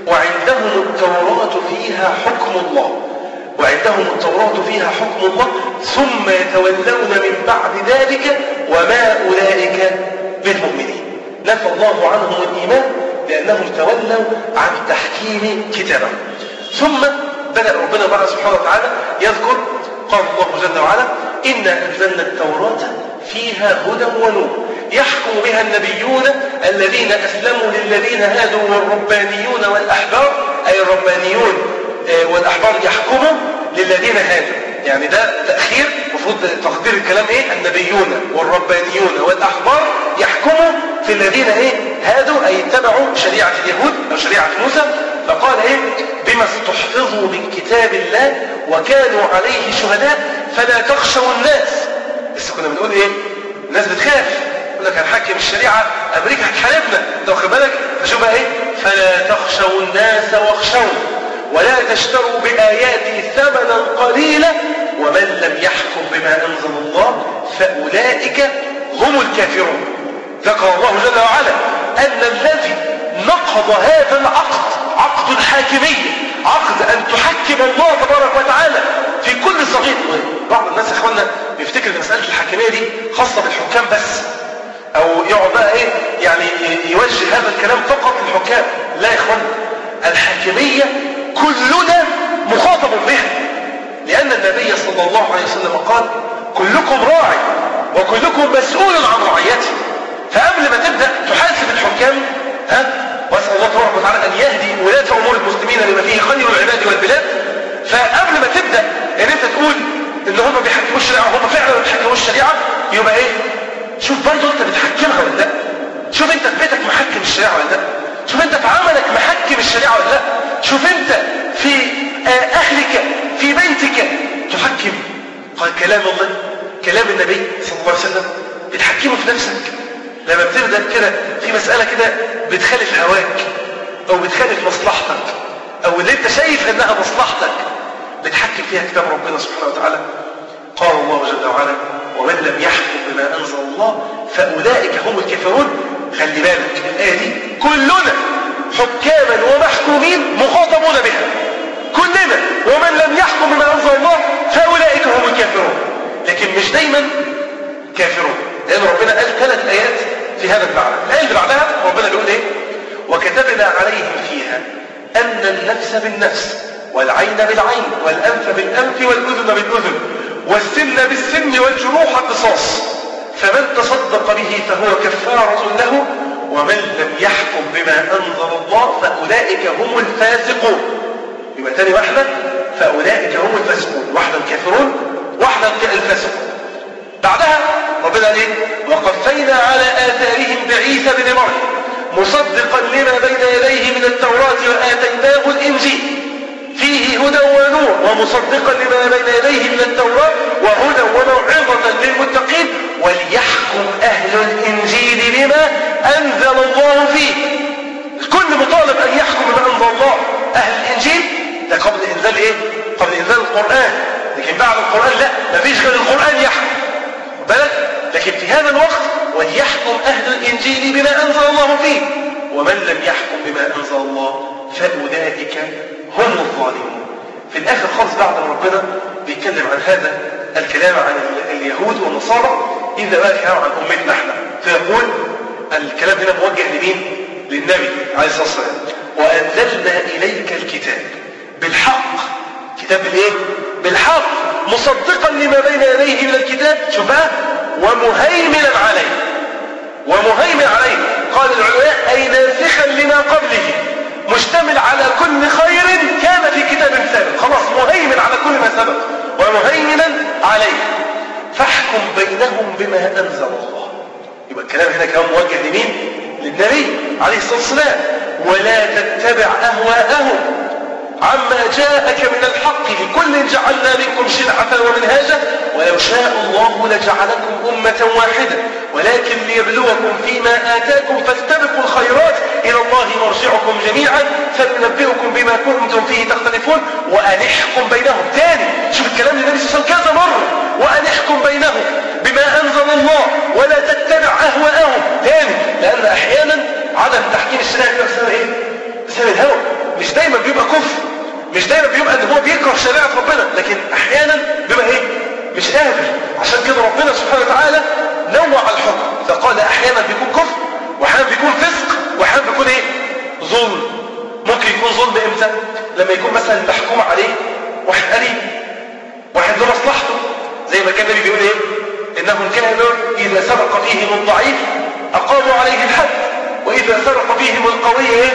وعندهم التوراه فيها حكم الله وعندهم التوراة فيها حكم الله ثم يتولون من بعد ذلك وما أولئك بالمؤمنين نفى الله عنهم الإيمان لأنهم تولوا عن تحكيم كتابه ثم بدأ ربنا بعد سبحانه وتعالى يذكر قال الله جل وعلا إنا أنزلنا التوراة فيها هدى ونور يحكم بها النبيون الذين أسلموا للذين هادوا والربانيون والأحبار أي الربانيون والأحبار يحكموا للذين هادوا يعني ده تأخير المفروض تقدير الكلام ايه النبيون والربانيون والأحبار يحكموا في الذين ايه هادوا أي اتبعوا شريعة اليهود أو شريعة موسى فقال ايه بما استحفظوا من كتاب الله وكانوا عليه شهداء فلا تخشوا الناس لسه كنا بنقول ايه الناس بتخاف يقول لك هنحكم الشريعة أمريكا هتحاربنا لو خد بالك فشوف بقى ايه فلا تخشوا الناس واخشوا ولا تشتروا بآياتي ثمنا قليلا ومن لم يحكم بما أنزل الله فأولئك هم الكافرون ذكر الله جل وعلا أن الذي نقض هذا العقد عقد الحاكمية عقد أن تحكم الله تبارك وتعالى في كل صغير بعض الناس يا إخوانا بيفتكر ان مسألة الحاكمية دي خاصة بالحكام بس أو يقعد بقى إيه يعني يوجه هذا الكلام فقط للحكام لا يا إخوانا الحاكمية كلنا مخاطب بها لأن النبي صلى الله عليه وسلم قال كلكم راع وكلكم مسؤول عن رعيته فقبل ما تبدأ تحاسب الحكام ها واسأل الله تبارك وتعالى أن يهدي ولاة أمور المسلمين لما فيه خير العباد والبلاد فقبل ما تبدأ ان انت تقول ان هم بيحكموا الشريعة هم فعلا ما بيحكموا الشريعة يبقى ايه شوف برضه انت بتحكمها ولا لا شوف انت في بيتك محكم الشريعة ولا لا شوف انت في عملك محكم الشريعة ولا لا شوف انت في اهلك في بيتك تحكم قال كلام الله كلام النبي صلى الله عليه وسلم بتحكمه في نفسك لما بتبدا كده في مساله كده بتخالف هواك او بتخالف مصلحتك او اللي انت شايف انها مصلحتك بتحكم فيها كتاب ربنا سبحانه وتعالى قال الله جل وعلا ومن لم يحكم بما انزل الله فاولئك هم الكافرون خلي بالك الايه دي كلنا حكاما ومحكومين مخاطبون بها كلنا ومن لم يحكم بما انزل الله فاولئك هم الكافرون لكن مش دايما كافرون لان ربنا قال ثلاث ايات في هذا المعنى الايه اللي بعدها ربنا بيقول ايه وكتبنا عليهم فيها ان النفس بالنفس والعين بالعين والانف بالانف والاذن بالاذن والسن بالسن والجروح قصاص فمن تصدق به فهو كفاره له ومن لم يحكم بما انزل الله فاولئك هم الفاسقون يبقى تاني واحده فاولئك هم الفاسقون واحده الكافرون واحده الفاسقون بعدها ربنا قال ايه وقفينا على اثارهم بعيسى بن مريم مصدقا لما بين يديه من التوراه واتيناه الانجيل فيه هدى ونور ومصدقا لما بين يديه من التوراه وهدى وموعظه للمتقين وليحكم اهل الانجيل بما انزل الله فيه الكل مطالب ان يحكم بما انزل الله اهل الانجيل ده قبل انزال ايه قبل انزال القران لكن بعد القران لا مفيش غير القران يحكم بالك لكن في هذا الوقت وليحكم أهل الإنجيل بما أنزل الله فيه ومن لم يحكم بما أنزل الله فأولئك هم الظالمون في الآخر خالص بعد ما ربنا بيتكلم عن هذا الكلام عن اليهود والنصارى إذا بقى الكلام عن أمتنا احنا فيقول الكلام هنا موجه لمين؟ للنبي عليه الصلاة والسلام وأنزلنا إليك الكتاب بالحق كتاب بالايه؟ بالحق مصدقا لما بين يديه من الكتاب شوف بقى ومهيمنا عليه ومهيمن عليه قال العلماء أي ناسخا لما قبله مشتمل على كل خير كان في كتاب سابق خلاص مهيمن على كل ما سبق ومهيمنا عليه فاحكم بينهم بما أنزل الله يبقى الكلام هنا كان موجه لمين؟ للنبي عليه الصلاة والسلام ولا تتبع أهواءهم عما جاءك من الحق لكل جعلنا منكم شرعة ومنهاجا ولو شاء الله لجعلكم أمة واحدة ولكن ليبلوكم فيما آتاكم فاستبقوا الخيرات إلى الله مرجعكم جميعا فلنبئكم بما كنتم فيه تختلفون وأن احكم بينهم تاني شوف الكلام للنبي صلى الله عليه وسلم كذا مرة وأن احكم بينهم بما أنزل الله ولا تتبع أهواءهم تاني لأن أحيانا عدم تحكيم الشريعة بيبقى بسبب إيه؟ بسبب الهوى مش دايما بيبقى كفر مش دايما بيبقى ان هو بيكره شريعة ربنا لكن احيانا بيبقى ايه مش قادر عشان كده ربنا سبحانه وتعالى نوع الحكم فقال احيانا بيكون كفر واحيانا بيكون فسق واحيانا بيكون ايه ظلم ممكن يكون ظلم امتى لما يكون مثلا محكوم عليه واحد قريب واحد له مصلحته زي ما كان النبي بيقول ايه انهم كانوا اذا سرق فيهم الضعيف اقاموا عليه الحد واذا سرق فيهم القوي ايه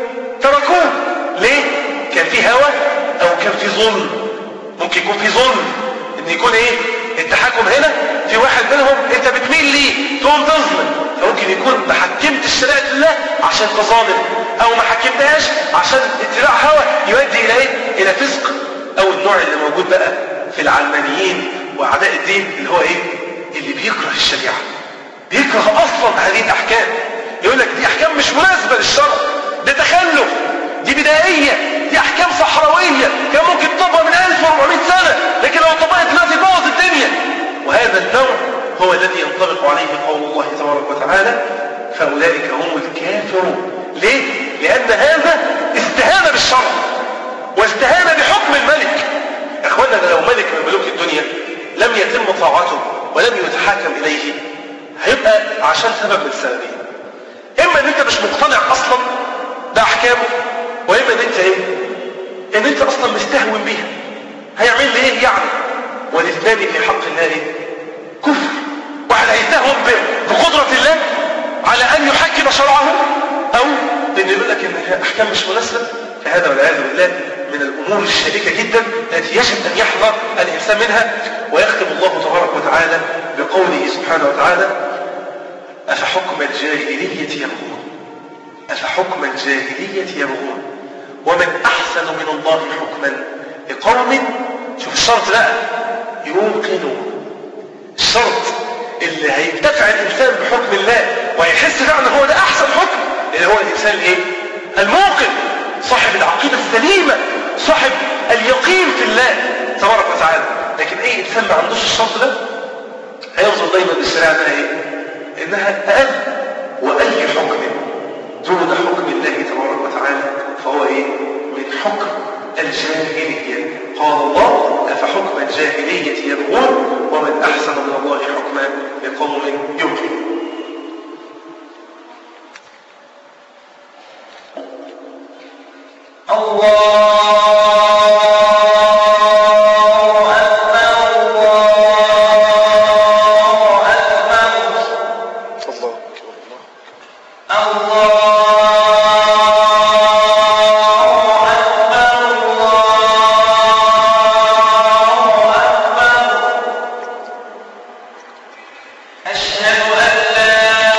تركوه ليه كان في هوى او كان في ظلم ممكن يكون في ظلم ان يكون ايه التحكم هنا في واحد منهم انت بتميل ليه تقوم تظلم فممكن يكون ما حكمتش شريعه الله عشان تظالم او ما حكمتهاش عشان اتباع هوى يؤدي الى ايه الى فسق او النوع اللي موجود بقى في العلمانيين واعداء الدين اللي هو ايه اللي بيكره الشريعه بيكره اصلا هذه الاحكام يقول لك دي احكام مش مناسبه للشرع ده تخلف دي بدائية دي أحكام صحراوية كان ممكن تطبق من 1400 سنة لكن لو طبقت دلوقتي بوظ الدنيا وهذا النوع هو الذي ينطبق عليه قول الله تبارك وتعالى فأولئك هم الكافرون ليه؟ لأن هذا استهانة بالشرع واستهانة بحكم الملك أخوانا لو ملك من ملوك الدنيا لم يتم طاعته ولم يتحاكم إليه هيبقى عشان سبب من السببين إما أن أنت مش مقتنع أصلا بأحكامه واما ان انت ايه ان انت اصلا مستهون بيها هيعمل لي ايه يعني والاثنان في حق الله ايه كفر واحد هيستهون بقدرة الله على ان يحكم شرعه او ان يقول لك ان احكام مش مناسبة فهذا والعياذ بالله من الامور الشريكة جدا التي يجب ان يحذر الانسان منها ويختم الله تبارك وتعالى بقوله سبحانه وتعالى افحكم الجاهلية يبغون أفحكم الجاهلية يبغون ومن أحسن من الله حكما لقوم شوف الشرط بقى يوقنون الشرط اللي هيدفع الإنسان بحكم الله ويحس فعلا هو ده أحسن حكم اللي هو الإنسان الإيه؟ الموقن صاحب العقيدة السليمة صاحب اليقين في الله تبارك وتعالى لكن أي إنسان ما عندوش الشرط ده هينظر دايما للشريعة انها ايه؟ انها اقل واي حكم دون حكم الله تبارك وتعالى فهو ايه من حكم الجاهلية قال الله أفحكم الجاهلية يبغون ومن أحسن من الله حكما لقوم يوقنون الله أكبر الله أكبر الله أكبر الله الله أكبر الله أكبر أشهد أن لا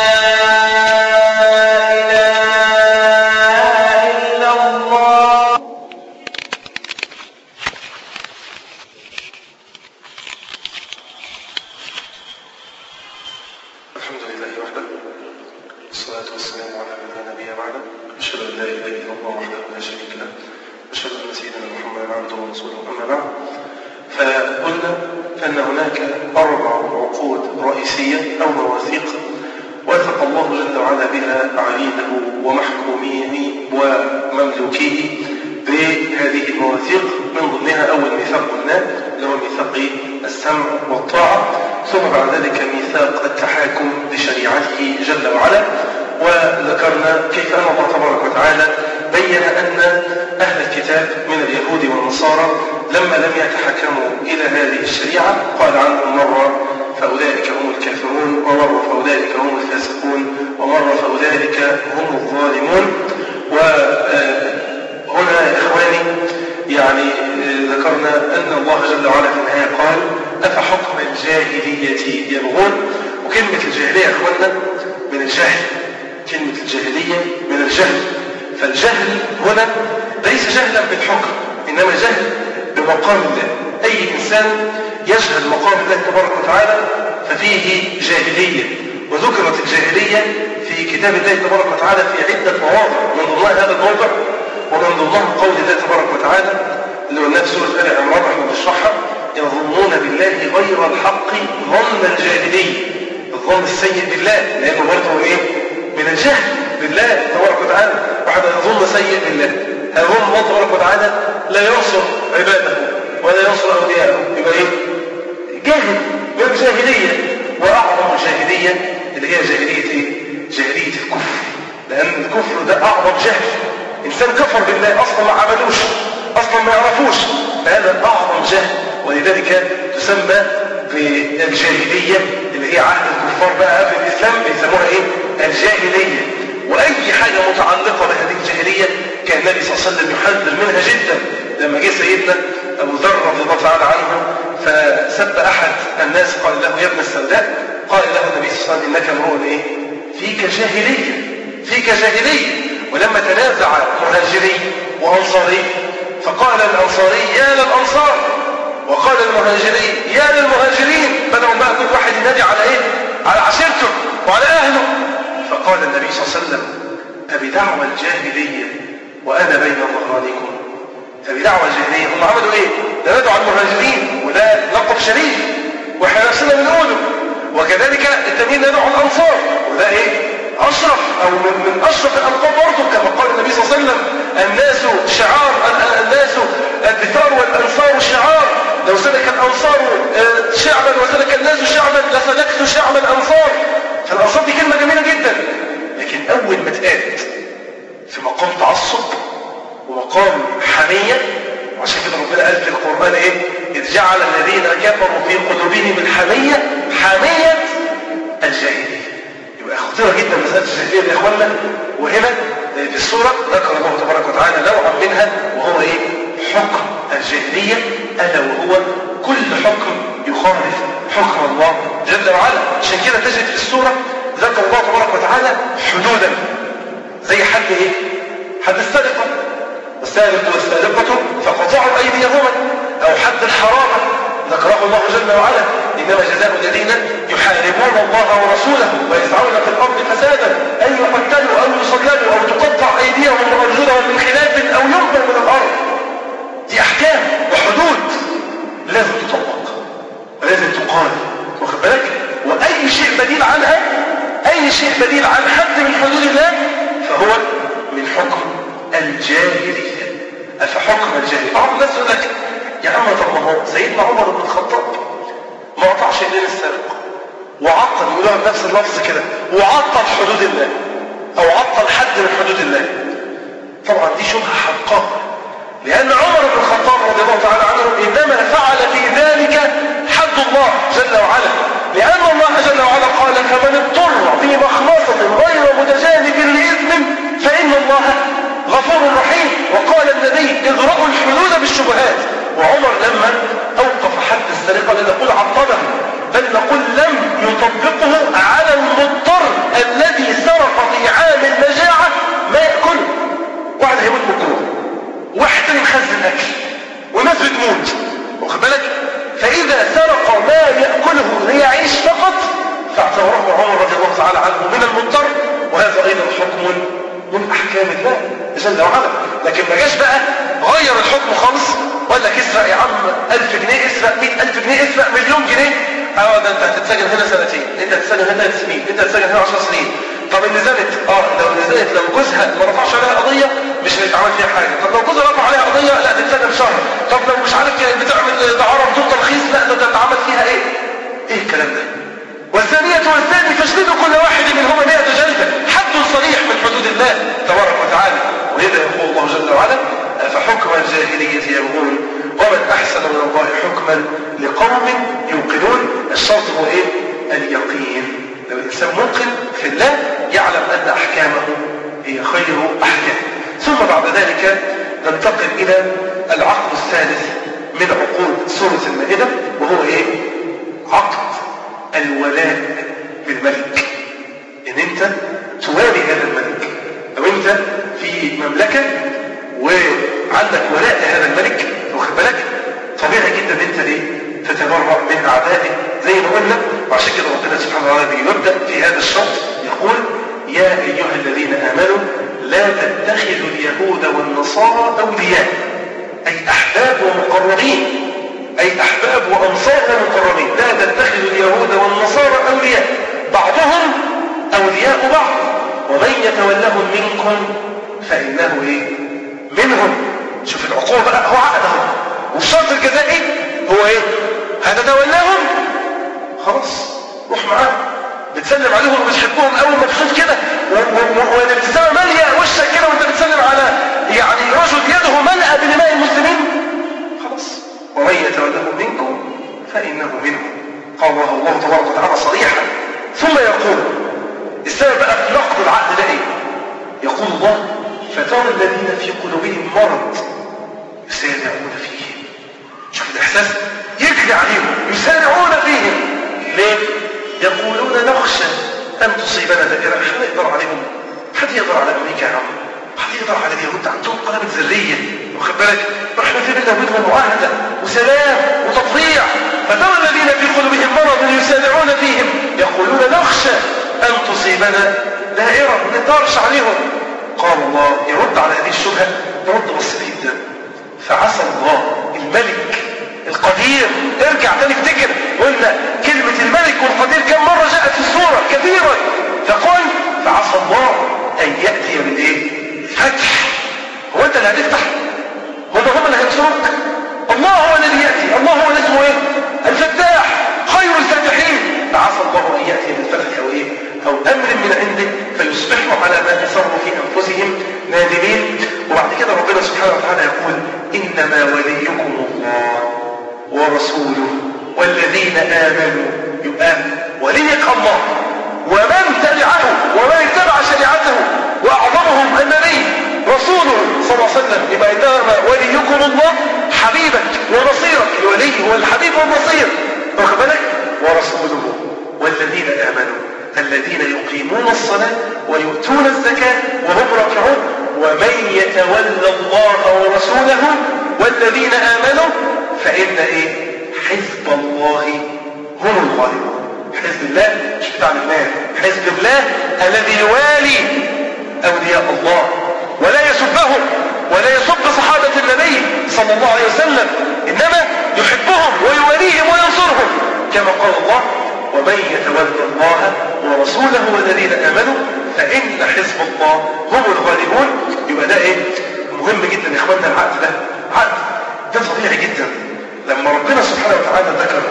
إله إلا الله الحمد لله وحده والصلاة والسلام على من لا نبي بعده أشهد أن لا إله إلا الله وحده لا شريك له أشهد أن سيدنا محمدا عبده ورسوله أما بعد فقلنا أن هناك أربع عقود رئيسية أو مواثيق وثق الله جل وعلا بها عبيده ومحكوميه ومملوكيه بهذه المواثيق من ضمنها أول ميثاق قلناه اللي هو ميثاق السمع والطاعة ثم بعد ذلك ميثاق التحاكم لشريعته جل وعلا وذكرنا كيف أن الله تبارك وتعالى بين أن أهل الكتاب من اليهود والنصارى لما لم يتحكموا إلى هذه الشريعة قال عنهم مرة فأولئك هم الكافرون ومرة فأولئك هم الفاسقون ومرة فأولئك هم الظالمون وهنا يا إخواني يعني آه، ذكرنا أن الله جل وعلا في النهاية قال أفحكم الجاهلية يبغون وكلمة الجاهلية يا إخواننا من الجهل كلمة الجاهلية من الجهل فالجهل هنا ليس جهلا بالحكم إنما جهل بمقام الله أي إنسان يجهل مقام الله تبارك وتعالى ففيه جاهلية وذكرت الجاهلية في كتاب الله تبارك وتعالى في عدة مواضع من ضمنها هذا الموضع ومن ضمنها قول الله تبارك وتعالى اللي قلناه في سورة آل عمران احنا بنشرحها يظنون بالله غير الحق ظن الجاهلية الظن السيء بالله لأنه برضه إيه؟ من الجهل بالله تبارك وتعالى واحد يظن سيء بالله هيظن الله تبارك وتعالى لا ينصر عباده ولا ينصر أولياءه يبقى إيه؟ جاهل من جاهلية وأعظم الجاهلية اللي هي جاهلية إيه؟ جاهلية الكفر لأن الكفر ده أعظم جهل إنسان كفر بالله أصلا ما عملوش أصلا ما يعرفوش فهذا أعظم جهل ولذلك تسمى بالجاهلية اللي هي عهد الكفار بقى في الإسلام بيسموها إيه؟ الجاهلية وأي حاجة متعلقة بهذه الجاهلية كان النبي صلى الله عليه وسلم يحذر منها جدا لما جه سيدنا أبو ذر رضي الله تعالى عنه فسب أحد الناس قال له يا ابن السوداء قال له النبي صلى الله عليه وسلم إنك امرؤ إيه؟ فيك جاهلية فيك جاهلية ولما تنازع مهاجري وأنصاري فقال الأنصاري يا للأنصار وقال المهاجري يا للمهاجرين بدأوا بقى كل واحد ينادي على إيه؟ على عشيرته وعلى أهله فقال النبي صلى الله عليه وسلم أبدعوى الجاهلية وأنا بين ظهرانكم أبدعوى الجاهلية هم عملوا إيه؟ ده نادوا على المهاجرين وده لقب شريف وإحنا نفسنا بنقوله وكذلك التانيين نادوا على الأنصار وده إيه؟ أشرف أو من, من أشرف الألقاب برضه كما قال النبي صلى الله عليه وسلم الناس شعار الناس الدثار والأنصار شعار لو سلك الأنصار شعبا وسلك الناس شعبا لسلكت شعب الأنصار فالأنصار دي كلمة جميلة جدا لكن أول ما اتقالت في مقام تعصب ومقام حمية وعشان كده ربنا قال في القرآن إيه إذ جعل الذين كفروا في قلوبهم الحمية حمية الجاهلية يبقى خطيرة جدا مسألة الجاهلية يا إخوانا وهنا في السورة ذكر الله تبارك وتعالى نوعا منها وهو إيه حكم الجاهلية ألا وهو كل حكم يخالف حكم الله جل وعلا عشان كده تجد في السورة ذكر الله تبارك وتعالى حدودا زي حد ايه حد السرقة السارق والسارقة فقطعوا أيديهما أو حد الحرامة ذكره الله جل وعلا إنما جزاء الذين يحاربون الله ورسوله ويسعون في الأرض فسادا أن يقتلوا أو يصلبوا أو تقطع أيديهم وأرجلهم من خلاف أو ينقل من الأرض دي أحكام وحدود لازم تطبق ولازم تقال واخد بالك وأي شيء بديل عنها أي شيء بديل عن حد من حدود الله فهو من حكم الجاهلية أفحكم الجاهلية بعض الناس يقول لك يا عم طب ما هو سيدنا عمر بن الخطاب ما قطعش ايدين السارق وعطل يقولها بنفس اللفظ كده وعطل حدود الله أو عطل حد من حدود الله طبعا دي شبهة حقاء لأن عمر بن الخطاب رضي الله تعالى عنه إنما فعل في ذلك حد الله جل وعلا لأن الله جل وعلا قال فمن اضطر في مخمصة غير متجانف لإثم فإن الله غفور رحيم وقال النبي اذرأوا الحدود بالشبهات وعمر لما أوقف حد السرقة لا نقول عطله بل نقول لم يطبقه على المضطر الذي سرق في عام المجاعة ما يأكله واحد هيموت من الجوع واحد تاني مخزن أكل وناس بتموت واخد بالك فإذا سرق ما يأكله ليعيش فقط فاعتبره عمر رضي الله تعالى عنه من المضطر وهذا أيضا حكم من أحكام الله جل وعلا لكن ما جاش بقى غير الحكم خالص وقال لك اسرق يا عم 1000 جنيه اسرق 100000 جنيه اسرق مليون جنيه اه ده انت هتتسجن هنا سنتين انت هتتسجن هنا ثلاث سنين انت هتتسجن هنا 10 سنين طب اللي زنت اه لو اللي زنت لو جوزها ما رفعش عليها قضيه مش هيتعمل فيها حاجه طب لو جوزها رفع عليها قضيه لا تتسجن شهر طب لو مش عارف كانت بتعمل دعاره بدون ترخيص لا ده تتعمل فيها ايه ايه الكلام ده والزانية والزاني فاجلدوا كل واحد منهما مئة جلدة حد صريح من حدود الله تبارك وتعالى ولذا يقول الله جل وعلا فحكم الجاهلية يبغون ومن أحسن من الله حكما لقوم يوقنون الشرط هو إيه؟ اليقين لو الإنسان موقن في الله يعلم أن أحكامه هي خير أحكام ثم بعد ذلك ننتقل إلى العقد الثالث من عقود سورة المائدة وهو إيه؟ عقد الولاء بالملك ان انت توالي هذا الملك لو انت في مملكة وعندك ولاء لهذا الملك واخد بالك طبيعي جدا ان انت ايه تتبرأ من اعدائه زي ما قلنا وعشان كده ربنا سبحانه وتعالى بيبدا في هذا الشرط يقول يا ايها الذين امنوا لا تتخذوا اليهود والنصارى اولياء اي احباب ومقربين اي احباب وانصار ومقربين لا تتخذوا اليهود والنصارى اولياء بعضهم اولياء بعض ومن يتولهم منكم فانه ايه منهم شوف العقوبه بقى هو عقدهم والشرط الجزائي هو ايه هتتولاهم خلاص روح معاهم بتسلم عليهم وبتحبهم قوي مبسوط كده والابتسامه ماليه وشك كده وانت بتسلم على يعني رجل يده ملأى بدماء المسلمين خلاص ومن يتولهم منكم فانه منهم قال الله الله تبارك وتعالى صريحا ثم يقول السبب بقى في نقض العقد ده ايه يقول الله فترى الذين في قلوبهم مرض يسارعون فيهم شوف الاحساس يجري عليهم يسارعون فيهم ليه يقولون نخشى ان تصيبنا دائره مش هنقدر عليهم حد يقدر على امريكا يا عم حد يقدر على اليهود عندهم قنابل ذريه واخد بالك احنا في بيننا وبينهم معاهده وسلام وتطبيع فترى الذين في قلوبهم مرض يسارعون فيهم يقولون نخشى ان تصيبنا دائره ما نقدرش عليهم قال الله يرد على هذه الشبهه رد بسيط جدا فعسى الله الملك القدير ارجع تاني افتكر قلنا كلمة الملك والقدير كم مرة جاءت في السورة كثيرا فقل فعسى الله أن يأتي بالإيه؟ فتح هو أنت اللي هتفتح؟ هم هم اللي هينصروك الله هو الذي يأتي الله هو اللي اسمه إيه؟ الفتاح خير الفاتحين فعسى الله أن يأتي بالفتح أو إيه؟ أو أمر من عنده فيصبحوا على ما أسروا في أنفسهم نادمين وبعد كده ربنا سبحانه وتعالى يقول إنما وليكم الله ورسوله والذين آمنوا يبقى وليك الله ومن تبعه ومن اتبع شريعته وأعظمهم النبي رسوله صلى الله عليه وسلم يبقى إنما وليكم الله حبيبك ونصيرك الولي هو الحبيب والنصير واخد بالك ورسوله والذين آمنوا الذين يقيمون الصلاة ويؤتون الزكاة وهم راكعون ومن يتولى الله ورسوله والذين آمنوا فإن إيه حزب الله هم الغالبون حزب الله مش بتاع الناس حزب الله الذي يوالي أولياء الله ولا يسبهم ولا يسب صحابة النبي صلى الله عليه وسلم إنما يحبهم ويواليهم وينصرهم كما قال الله ومن يتولى الله ورسوله والذين آمنوا فإن حزب الله هم الغالبون يبقى ده إيه مهم جدا يا إخواننا العقد ده عقد ده طبيعي جدا لما ربنا سبحانه وتعالى ذكر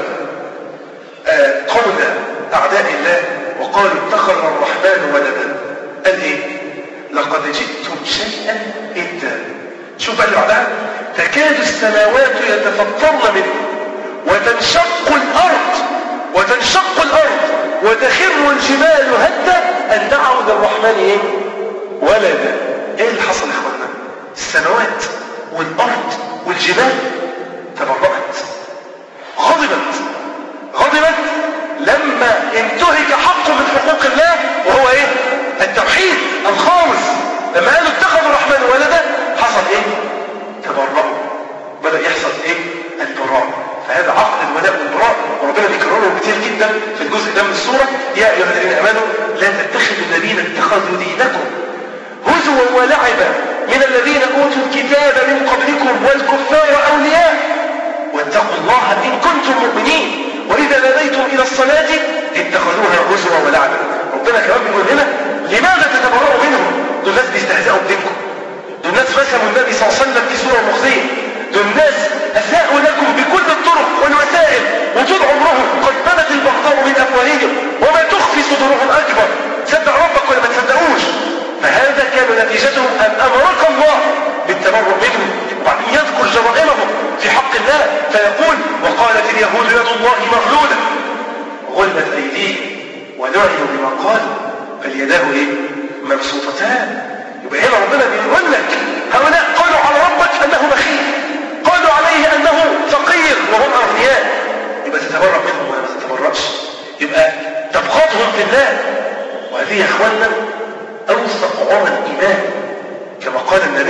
آه قول أعداء الله وقالوا اتخذ الرحمن ولدا قال إيه لقد جئتم شيئا إدا شوف بقى اللي بعدها تكاد السماوات يتفطرن منه وتنشق الأرض وتنشق الأرض وتخر الجبال هدا أن دعوا للرحمن إيه ولدا إيه اللي حصل يا إخوانا السماوات والأرض والجبال تبرأت غضبت غضبت لما انتهك حق من حقوق الله وهو ايه التوحيد الخالص لما قالوا اتخذوا الرحمن ولدا حصل ايه تبرأوا بدأ يحصل ايه البراء فهذا عقد الولاء والبراء وربنا بيكرره كتير جدا في الجزء ده من السورة يا ايها الذين امنوا لا تتخذوا الذين اتخذوا دينكم هزوا ولعبا من الذين اوتوا الكتاب من قبلكم والكفار اولياء واتقوا الله ان كنتم مؤمنين واذا ناديتم الى الصلاه اتخذوها هزوا ولعبا ربنا كمان بيقول لنا لماذا تتبرؤوا منهم دول ناس بيستهزئوا بدينكم دول ناس رسموا النبي صلى الله عليه وسلم في سوره مخزيه دول ناس اساءوا لكم بكل الطرق والوسائل وطول عمرهم قد بدت البغضاء من افواههم وما تخفي صدورهم اكبر صدق ربك ولا ما تصدقوش فهذا كان نتيجته ان امرك الله بالتبرؤ منهم وبعدين يذكر جرائمهم في حق الله فيقول وقالت اليهود يد الله مغلوله غلت ايديهم ولعنوا بما قالوا بل يداه ايه مبسوطتان يبقى هنا ربنا بيقول لك هؤلاء قالوا على ربك انه بخيل قالوا عليه انه فقير وهم اغنياء يبقى تتبرأ منهم ولا ما تتبرأش يبقى تبغضهم في الله وهذه يا اخوانا اوثق عرى الايمان كما قال النبي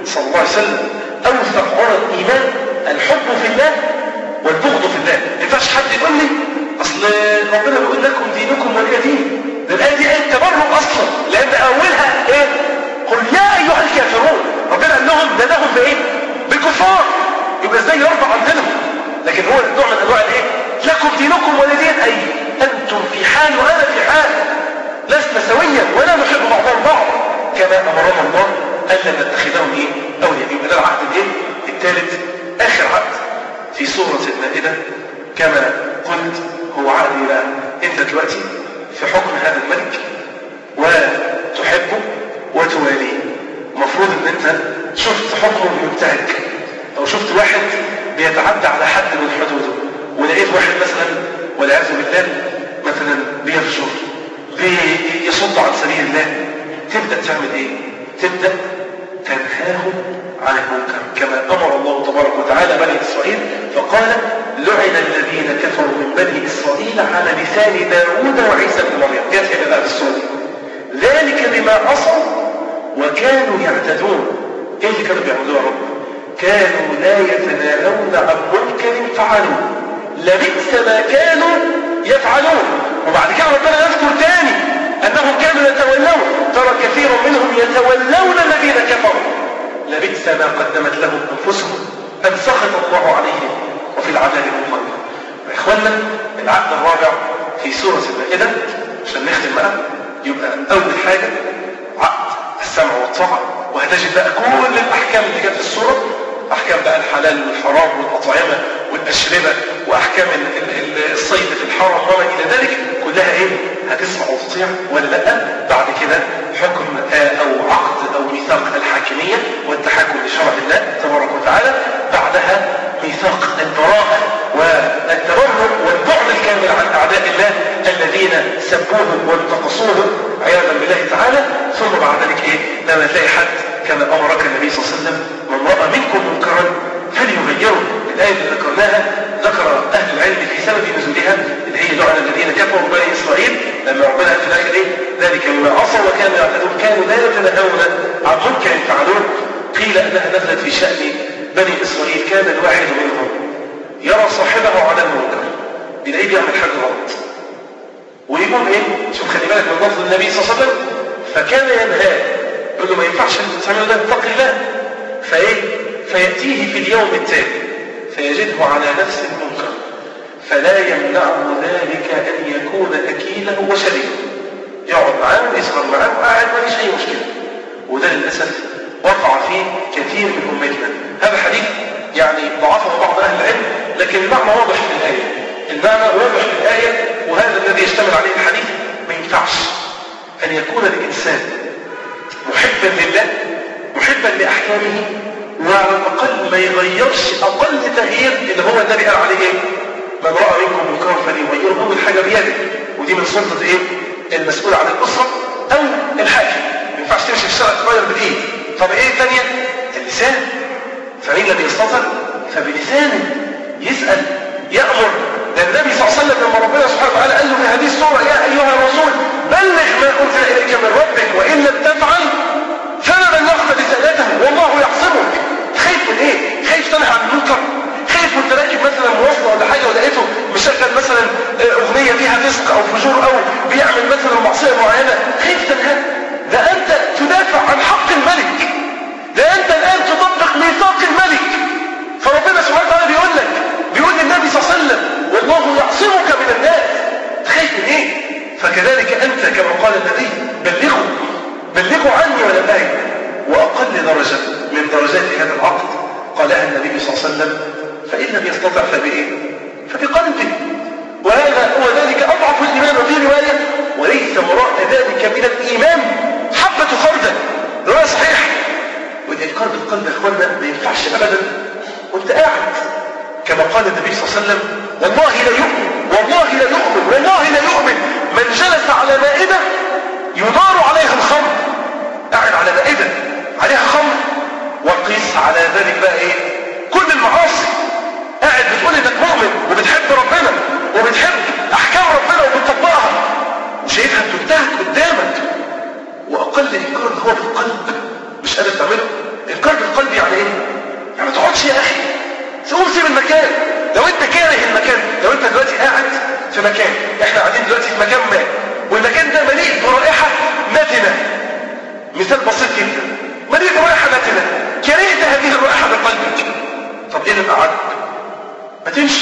صلى الله عليه وسلم أوثق عرى الإيمان الحب في الله والبغض في الله ما ينفعش حد يقول لي أصل ربنا بيقول لكم دينكم ولي دين ده الآية دي آية تبرك أصلا لأن أولها إيه؟ قل يا أيها الكافرون ربنا قال لهم ناداهم بإيه؟ بالكفار يبقى إزاي يرفع عن دينهم لكن هو نوع من أنواع الإيه؟ لكم دينكم ولي دين أي أنتم في حال وأنا في حال لسنا سويا ولا نحب بعضنا البعض كما امرنا الله الا نتخذهم ايه اولياء يبقى ده العهد الايه الثالث اخر عهد في سوره المائده كما قلت هو عهد الى انت دلوقتي في حكم هذا الملك وتحبه وتواليه المفروض ان انت شفت حكمه بينتهك او شفت واحد بيتعدى على حد من حدوده ولقيت واحد مثلا والعياذ بالله مثلا بيفجر بيصد عن سبيل الله تبدأ تعمل ايه تبدأ تنهاهم عن المنكر كما أمر الله تبارك وتعالى بني إسرائيل فقال لعن الذين كفروا من بني إسرائيل على لسان داود وعيسى بن مريم جاءت هنا بعد السورة ذلك بما عصوا وكانوا يعتدون ايه اللي كانوا بيعملوه يا رب كانوا لا يتناهون عن منكر فعلوه لبئس ما كانوا يفعلون وبعد كده ربنا يذكر تاني انهم كانوا يتولون ترى كثير منهم يتولون الذين كفروا لبئس ما قدمت لهم انفسهم ان سخط الله عليهم وفي العذاب هم خالدون اخوانا العقد الرابع في سوره المائده عشان نختم بقى يبقى اول حاجه عقد السمع والطاعه وهتجد بقى كل الاحكام اللي جت في السوره احكام بقى الحلال والحرام والاطعمه والاشربه واحكام الصيد في الحرم وما الى ذلك كلها ايه هتسمع وتطيع ولا لا بعد كده حكم او عقد او ميثاق الحاكميه والتحكم لشرع الله تبارك وتعالى بعدها ميثاق البراءه والتبرؤ والبعد الكامل عن اعداء الله الذين سبوه وانتقصوه عياذا بالله تعالى ثم بعد ذلك ايه لما تلاقي حد كما امرك النبي صلى الله عليه وسلم من راى منكم منكرا فليغيره الايه اللي ذكرناها ذكر اهل العلم في سبب نزولها اللي هي لعن الذين كفروا بني اسرائيل لما ربنا قال في الايه دي ذلك بما عصوا وكانوا يعتدون كانوا لا يتناهون عن منكر فعلوه قيل انها نزلت في شان بني اسرائيل كان الواحد منهم يرى صاحبه على المنكر يلاقيه بيعمل حاجه غلط ويقول ايه شوف خلي بالك من لفظ النبي صلى الله عليه وسلم فكان ينهاه يقول له ما ينفعش انت تعمل ده اتق الله فايه فياتيه في اليوم التالي فيجده على نفس المنكر فلا يمنعه ذلك ان يكون اكيله وشريكه يقعد معاه ويسهر معاه وقاعد ما فيش اي مشكله وده للاسف وقع فيه كثير من امتنا هذا الحديث يعني ضعفه بعض اهل العلم لكن المعنى واضح في الايه المعنى واضح في الايه وهذا الذي يشتمل عليه الحديث ما ينفعش ان يكون الانسان محبا لله محبا لاحكامه وعلى الاقل ما يغيرش اقل تغيير اللي هو النبي قال عليه ايه من راى منكم منكرا فليغيره اول حاجه بيده ودي من سلطه ايه المسؤول عن الاسره او الحاكم ما ينفعش تمشي في الشارع تغير بالايد طب ايه الثانيه اللسان فمن لم يستطع فبلسانه يسال يامر ده النبي صلى الله عليه وسلم لما ربنا سبحانه وتعالى قال له في هذه السوره يا ايها الرسول بلغ ما انزل اليك من ربك وان لم تفعل فما بلغت رسالته والله يعصمك خايف من ايه؟ خايف تنهى عن المنكر خايف وانت راكب مثلا مواصله ولا حاجه ولقيته مشغل مثلا اغنيه فيها فسق او فجور او بيعمل مثلا معصيه معينه خايف تنهى ده انت تدافع عن حق الملك ده انت الان تطبق ميثاق الملك فربنا سبحانه وتعالى بيقول لك بيقول للنبي صلى الله عليه وسلم والله يعصمك من الناس خايف من ايه؟ فكذلك انت كما قال النبي بلغوا بلغوا عني ولا آية وأقل درجة من درجات هذا العقد قالها النبي صلى الله عليه وسلم فإن لم يستطع فبإيه؟ فبقلبه وهذا هو ذلك أضعف الإيمان وفي رواية وليس وراء ذلك من الإيمان حبة خردل رواية صحيح والإنكار بالقلب يا إخواننا ما ينفعش أبدا وأنت قاعد كما قال النبي صلى الله عليه وسلم والله لا يؤمن والله لا يؤمن والله لا يؤمن من جلس على مائدة يدار عليها الخمر قاعد على مائدة عليها خمر وقيس على ذلك بقى ايه كل المعاصي قاعد بتقول انك مؤمن وبتحب ربنا وبتحب احكام ربنا وبتطبقها وشايفها بتنتهك قدامك واقل انكار هو في القلب مش قادر تعمله انكار بالقلب المكان لو انت كاره المكان لو انت دلوقتي قاعد في مكان احنا قاعدين دلوقتي في مكان ما والمكان ده مليء برائحه نتنه مثال بسيط جدا مليء برائحه نتنه كرهت هذه الرائحه بقلبك طب ايه اللي قعدك ما تمشي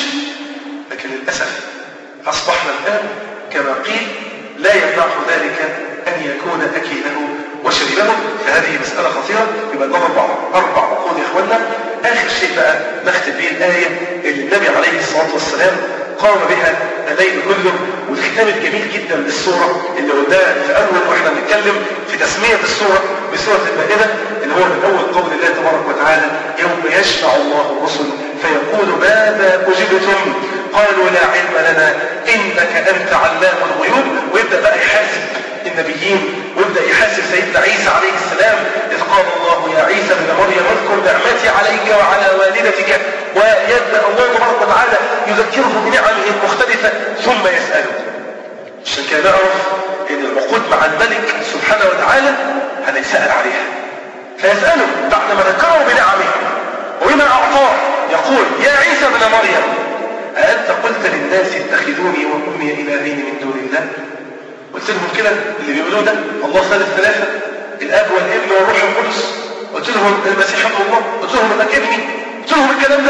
لكن للاسف اصبحنا الان كما قيل لا يمنع ذلك ان يكون اكيله وشربه فهذه مسألة خطيرة يبقى ده أربع أربع عقود يا إخوانا آخر شيء بقى نختم به الآية اللي النبي عليه الصلاة والسلام قام بها الليل كله والختام الجميل جدا للسورة اللي قلناها في أول وإحنا بنتكلم في تسمية السورة بسورة المائدة اللي هو من أول قول الله تبارك وتعالى يوم يجمع الله الرسل فيقول ماذا أجبتم قالوا لا علم لنا إنك أنت علام الغيوب ويبدأ بقى يحاسب النبيين ويبدأ يحاسب سيدنا عيسى عليه السلام إذ قال الله يا عيسى ابن مريم اذكر نعمتي عليك وعلى والدتك ويبدأ الله تبارك وتعالى يذكره بنعمه المختلفة ثم يسأله عشان كده نعرف ان العقود مع الملك سبحانه وتعالى هنسأل عليها فيسأله بعدما ذكره بنعمه وبما أعطاه يقول يا عيسى ابن مريم أأنت قلت للناس اتخذوني وأمي إلهين من دون الله قلت لهم كده اللي بيقولوه ده الله ثالث ثلاثة الاب والابن والروح القدس قلت لهم المسيح ابن الله قلت لهم انك ابني قلت لهم الكلام ده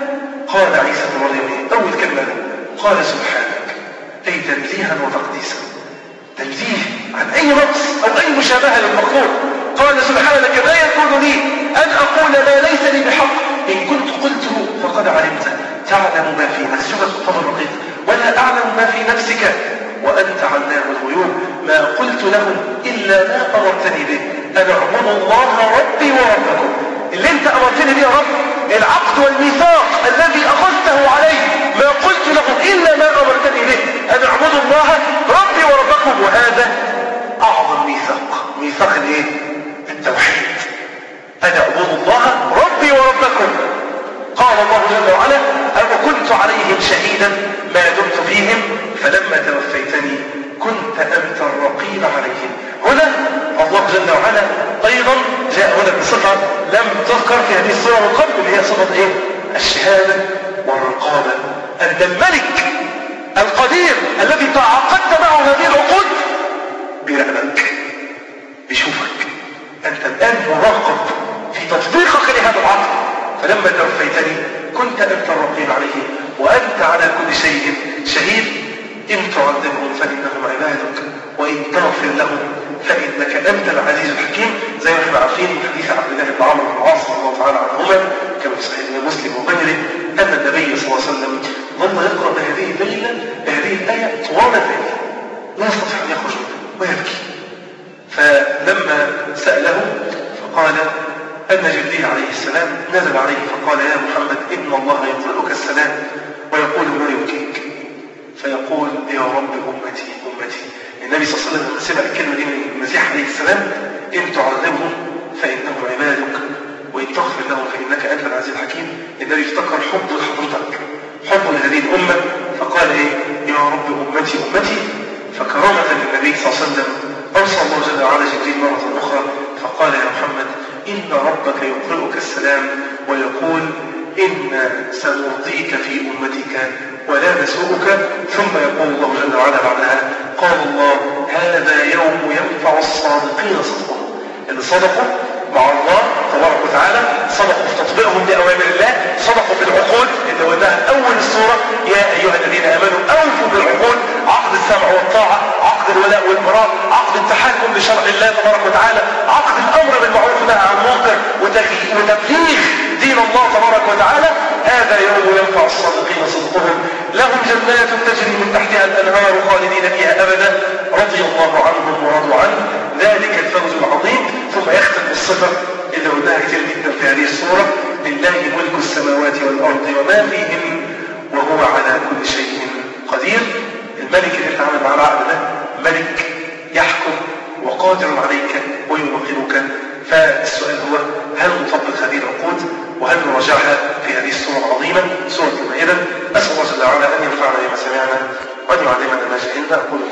قال عيسى بن مريم ايه اول كلمه ده قال سبحانك اي تنزيها وتقديسا تنزيه عن اي نقص او اي مشابهه للمخلوق قال سبحانك ما يكون لي ان اقول ما ليس لي بحق ان كنت قلته فقد علمت تعلم ما في نفسي سوره القمر الرقيق ولا اعلم ما في نفسك وأنت علام الغيوب ما قلت لهم إلا ما أمرتني به أن اعبدوا الله ربي وربكم اللي أنت أمرتني به يا رب العقد والميثاق الذي أخذته علي ما قلت لهم إلا ما أمرتني به أن اعبدوا الله ربي وربكم وهذا أعظم ميثاق ميثاق الإيه؟ التوحيد أن اعبدوا الله ربي وربكم قال الله جل وعلا أما كنت عليهم شهيدا ما دمت فيهم فلما توفيتني كنت أنت الرقيب عليهم هنا الله جل وعلا أيضا جاء هنا بصفة لم تذكر في هذه الصورة من قبل اللي هي صفة إيه؟ الشهادة والرقابة أن الملك القدير الذي تعاقدت معه هذه العقود بيراقبك بيشوفك أنت الآن مراقب في تطبيقك لهذا العقد فلما توفيتني كنت أنت الرقيب عليهم وأنت على كل شيء شهيد إن تعذبهم فإنهم عبادك وإن تغفر لهم فإنك أنت العزيز الحكيم زي ما احنا عارفين من حديث عبد الله بن عمرو بن العاص رضي الله تعالى عنهما كما في صحيح مسلم وغيره أن النبي صلى الله عليه وسلم ظل يقرأ بهذه الليلة بهذه الآية طوال الليل لا يستطيع أن يخرج منها ويبكي فلما سأله فقال أن جبريل عليه السلام نزل عليه فقال يا محمد إن الله يقرئك السلام ويقول ما يبكيك فيقول يا رب أمتي أمتي النبي صلى الله عليه وسلم سمع الكلمة دي من المسيح عليه السلام إن تعذبهم فإنهم عبادك وإن تغفر لهم فإنك أنت العزيز الحكيم النبي افتكر حب لحضرتك حب لهذه الأمة فقال إيه يا رب أمتي أمتي فكرامة للنبي صلى الله عليه وسلم أرسل الله جل وعلا جبريل مرة أخرى فقال يا محمد إن ربك يقرئك السلام ويقول إنا سنرضيك في أمتك ولا نسوءك ثم يقول الله جل وعلا بعدها قال الله هذا يوم ينفع الصادقين صدقهم اللي صدقوا مع الله تبارك وتعالى صدقوا في تطبيقهم لأوامر الله صدقوا في العقود اللي قلناها أول السورة يا أيها الذين آمنوا أوفوا بالعقود عقد السمع والطاعة عقد الولاء والبراء عقد التحكم بشرع الله تبارك وتعالى عقد الأمر بالمعروف والنهي عن المنكر وتبليغ دين الله تبارك وتعالى هذا يوم ينفع الصادقين صدقهم لهم جنات تجري من تحتها الأنهار خالدين فيها أبدا رضي الله عنهم ورضوا عنه ذلك الفوز العظيم ثم يختم بالصفة اللي قلناها كتير جدا في هذه السورة لله ملك السماوات والأرض وما فيهن وهو على كل شيء قدير الملك اللي اتعامل مع العقد ده ملك يحكم وقادر عليك ويوقرك فالسؤال هو هل نطبق هذه العقود وهل نراجعها في هذه السورة العظيمة سورة المائدة أسأل الله جل وعلا أن ينفعنا بما سمعنا وأن يعلمنا ما جهلنا أقول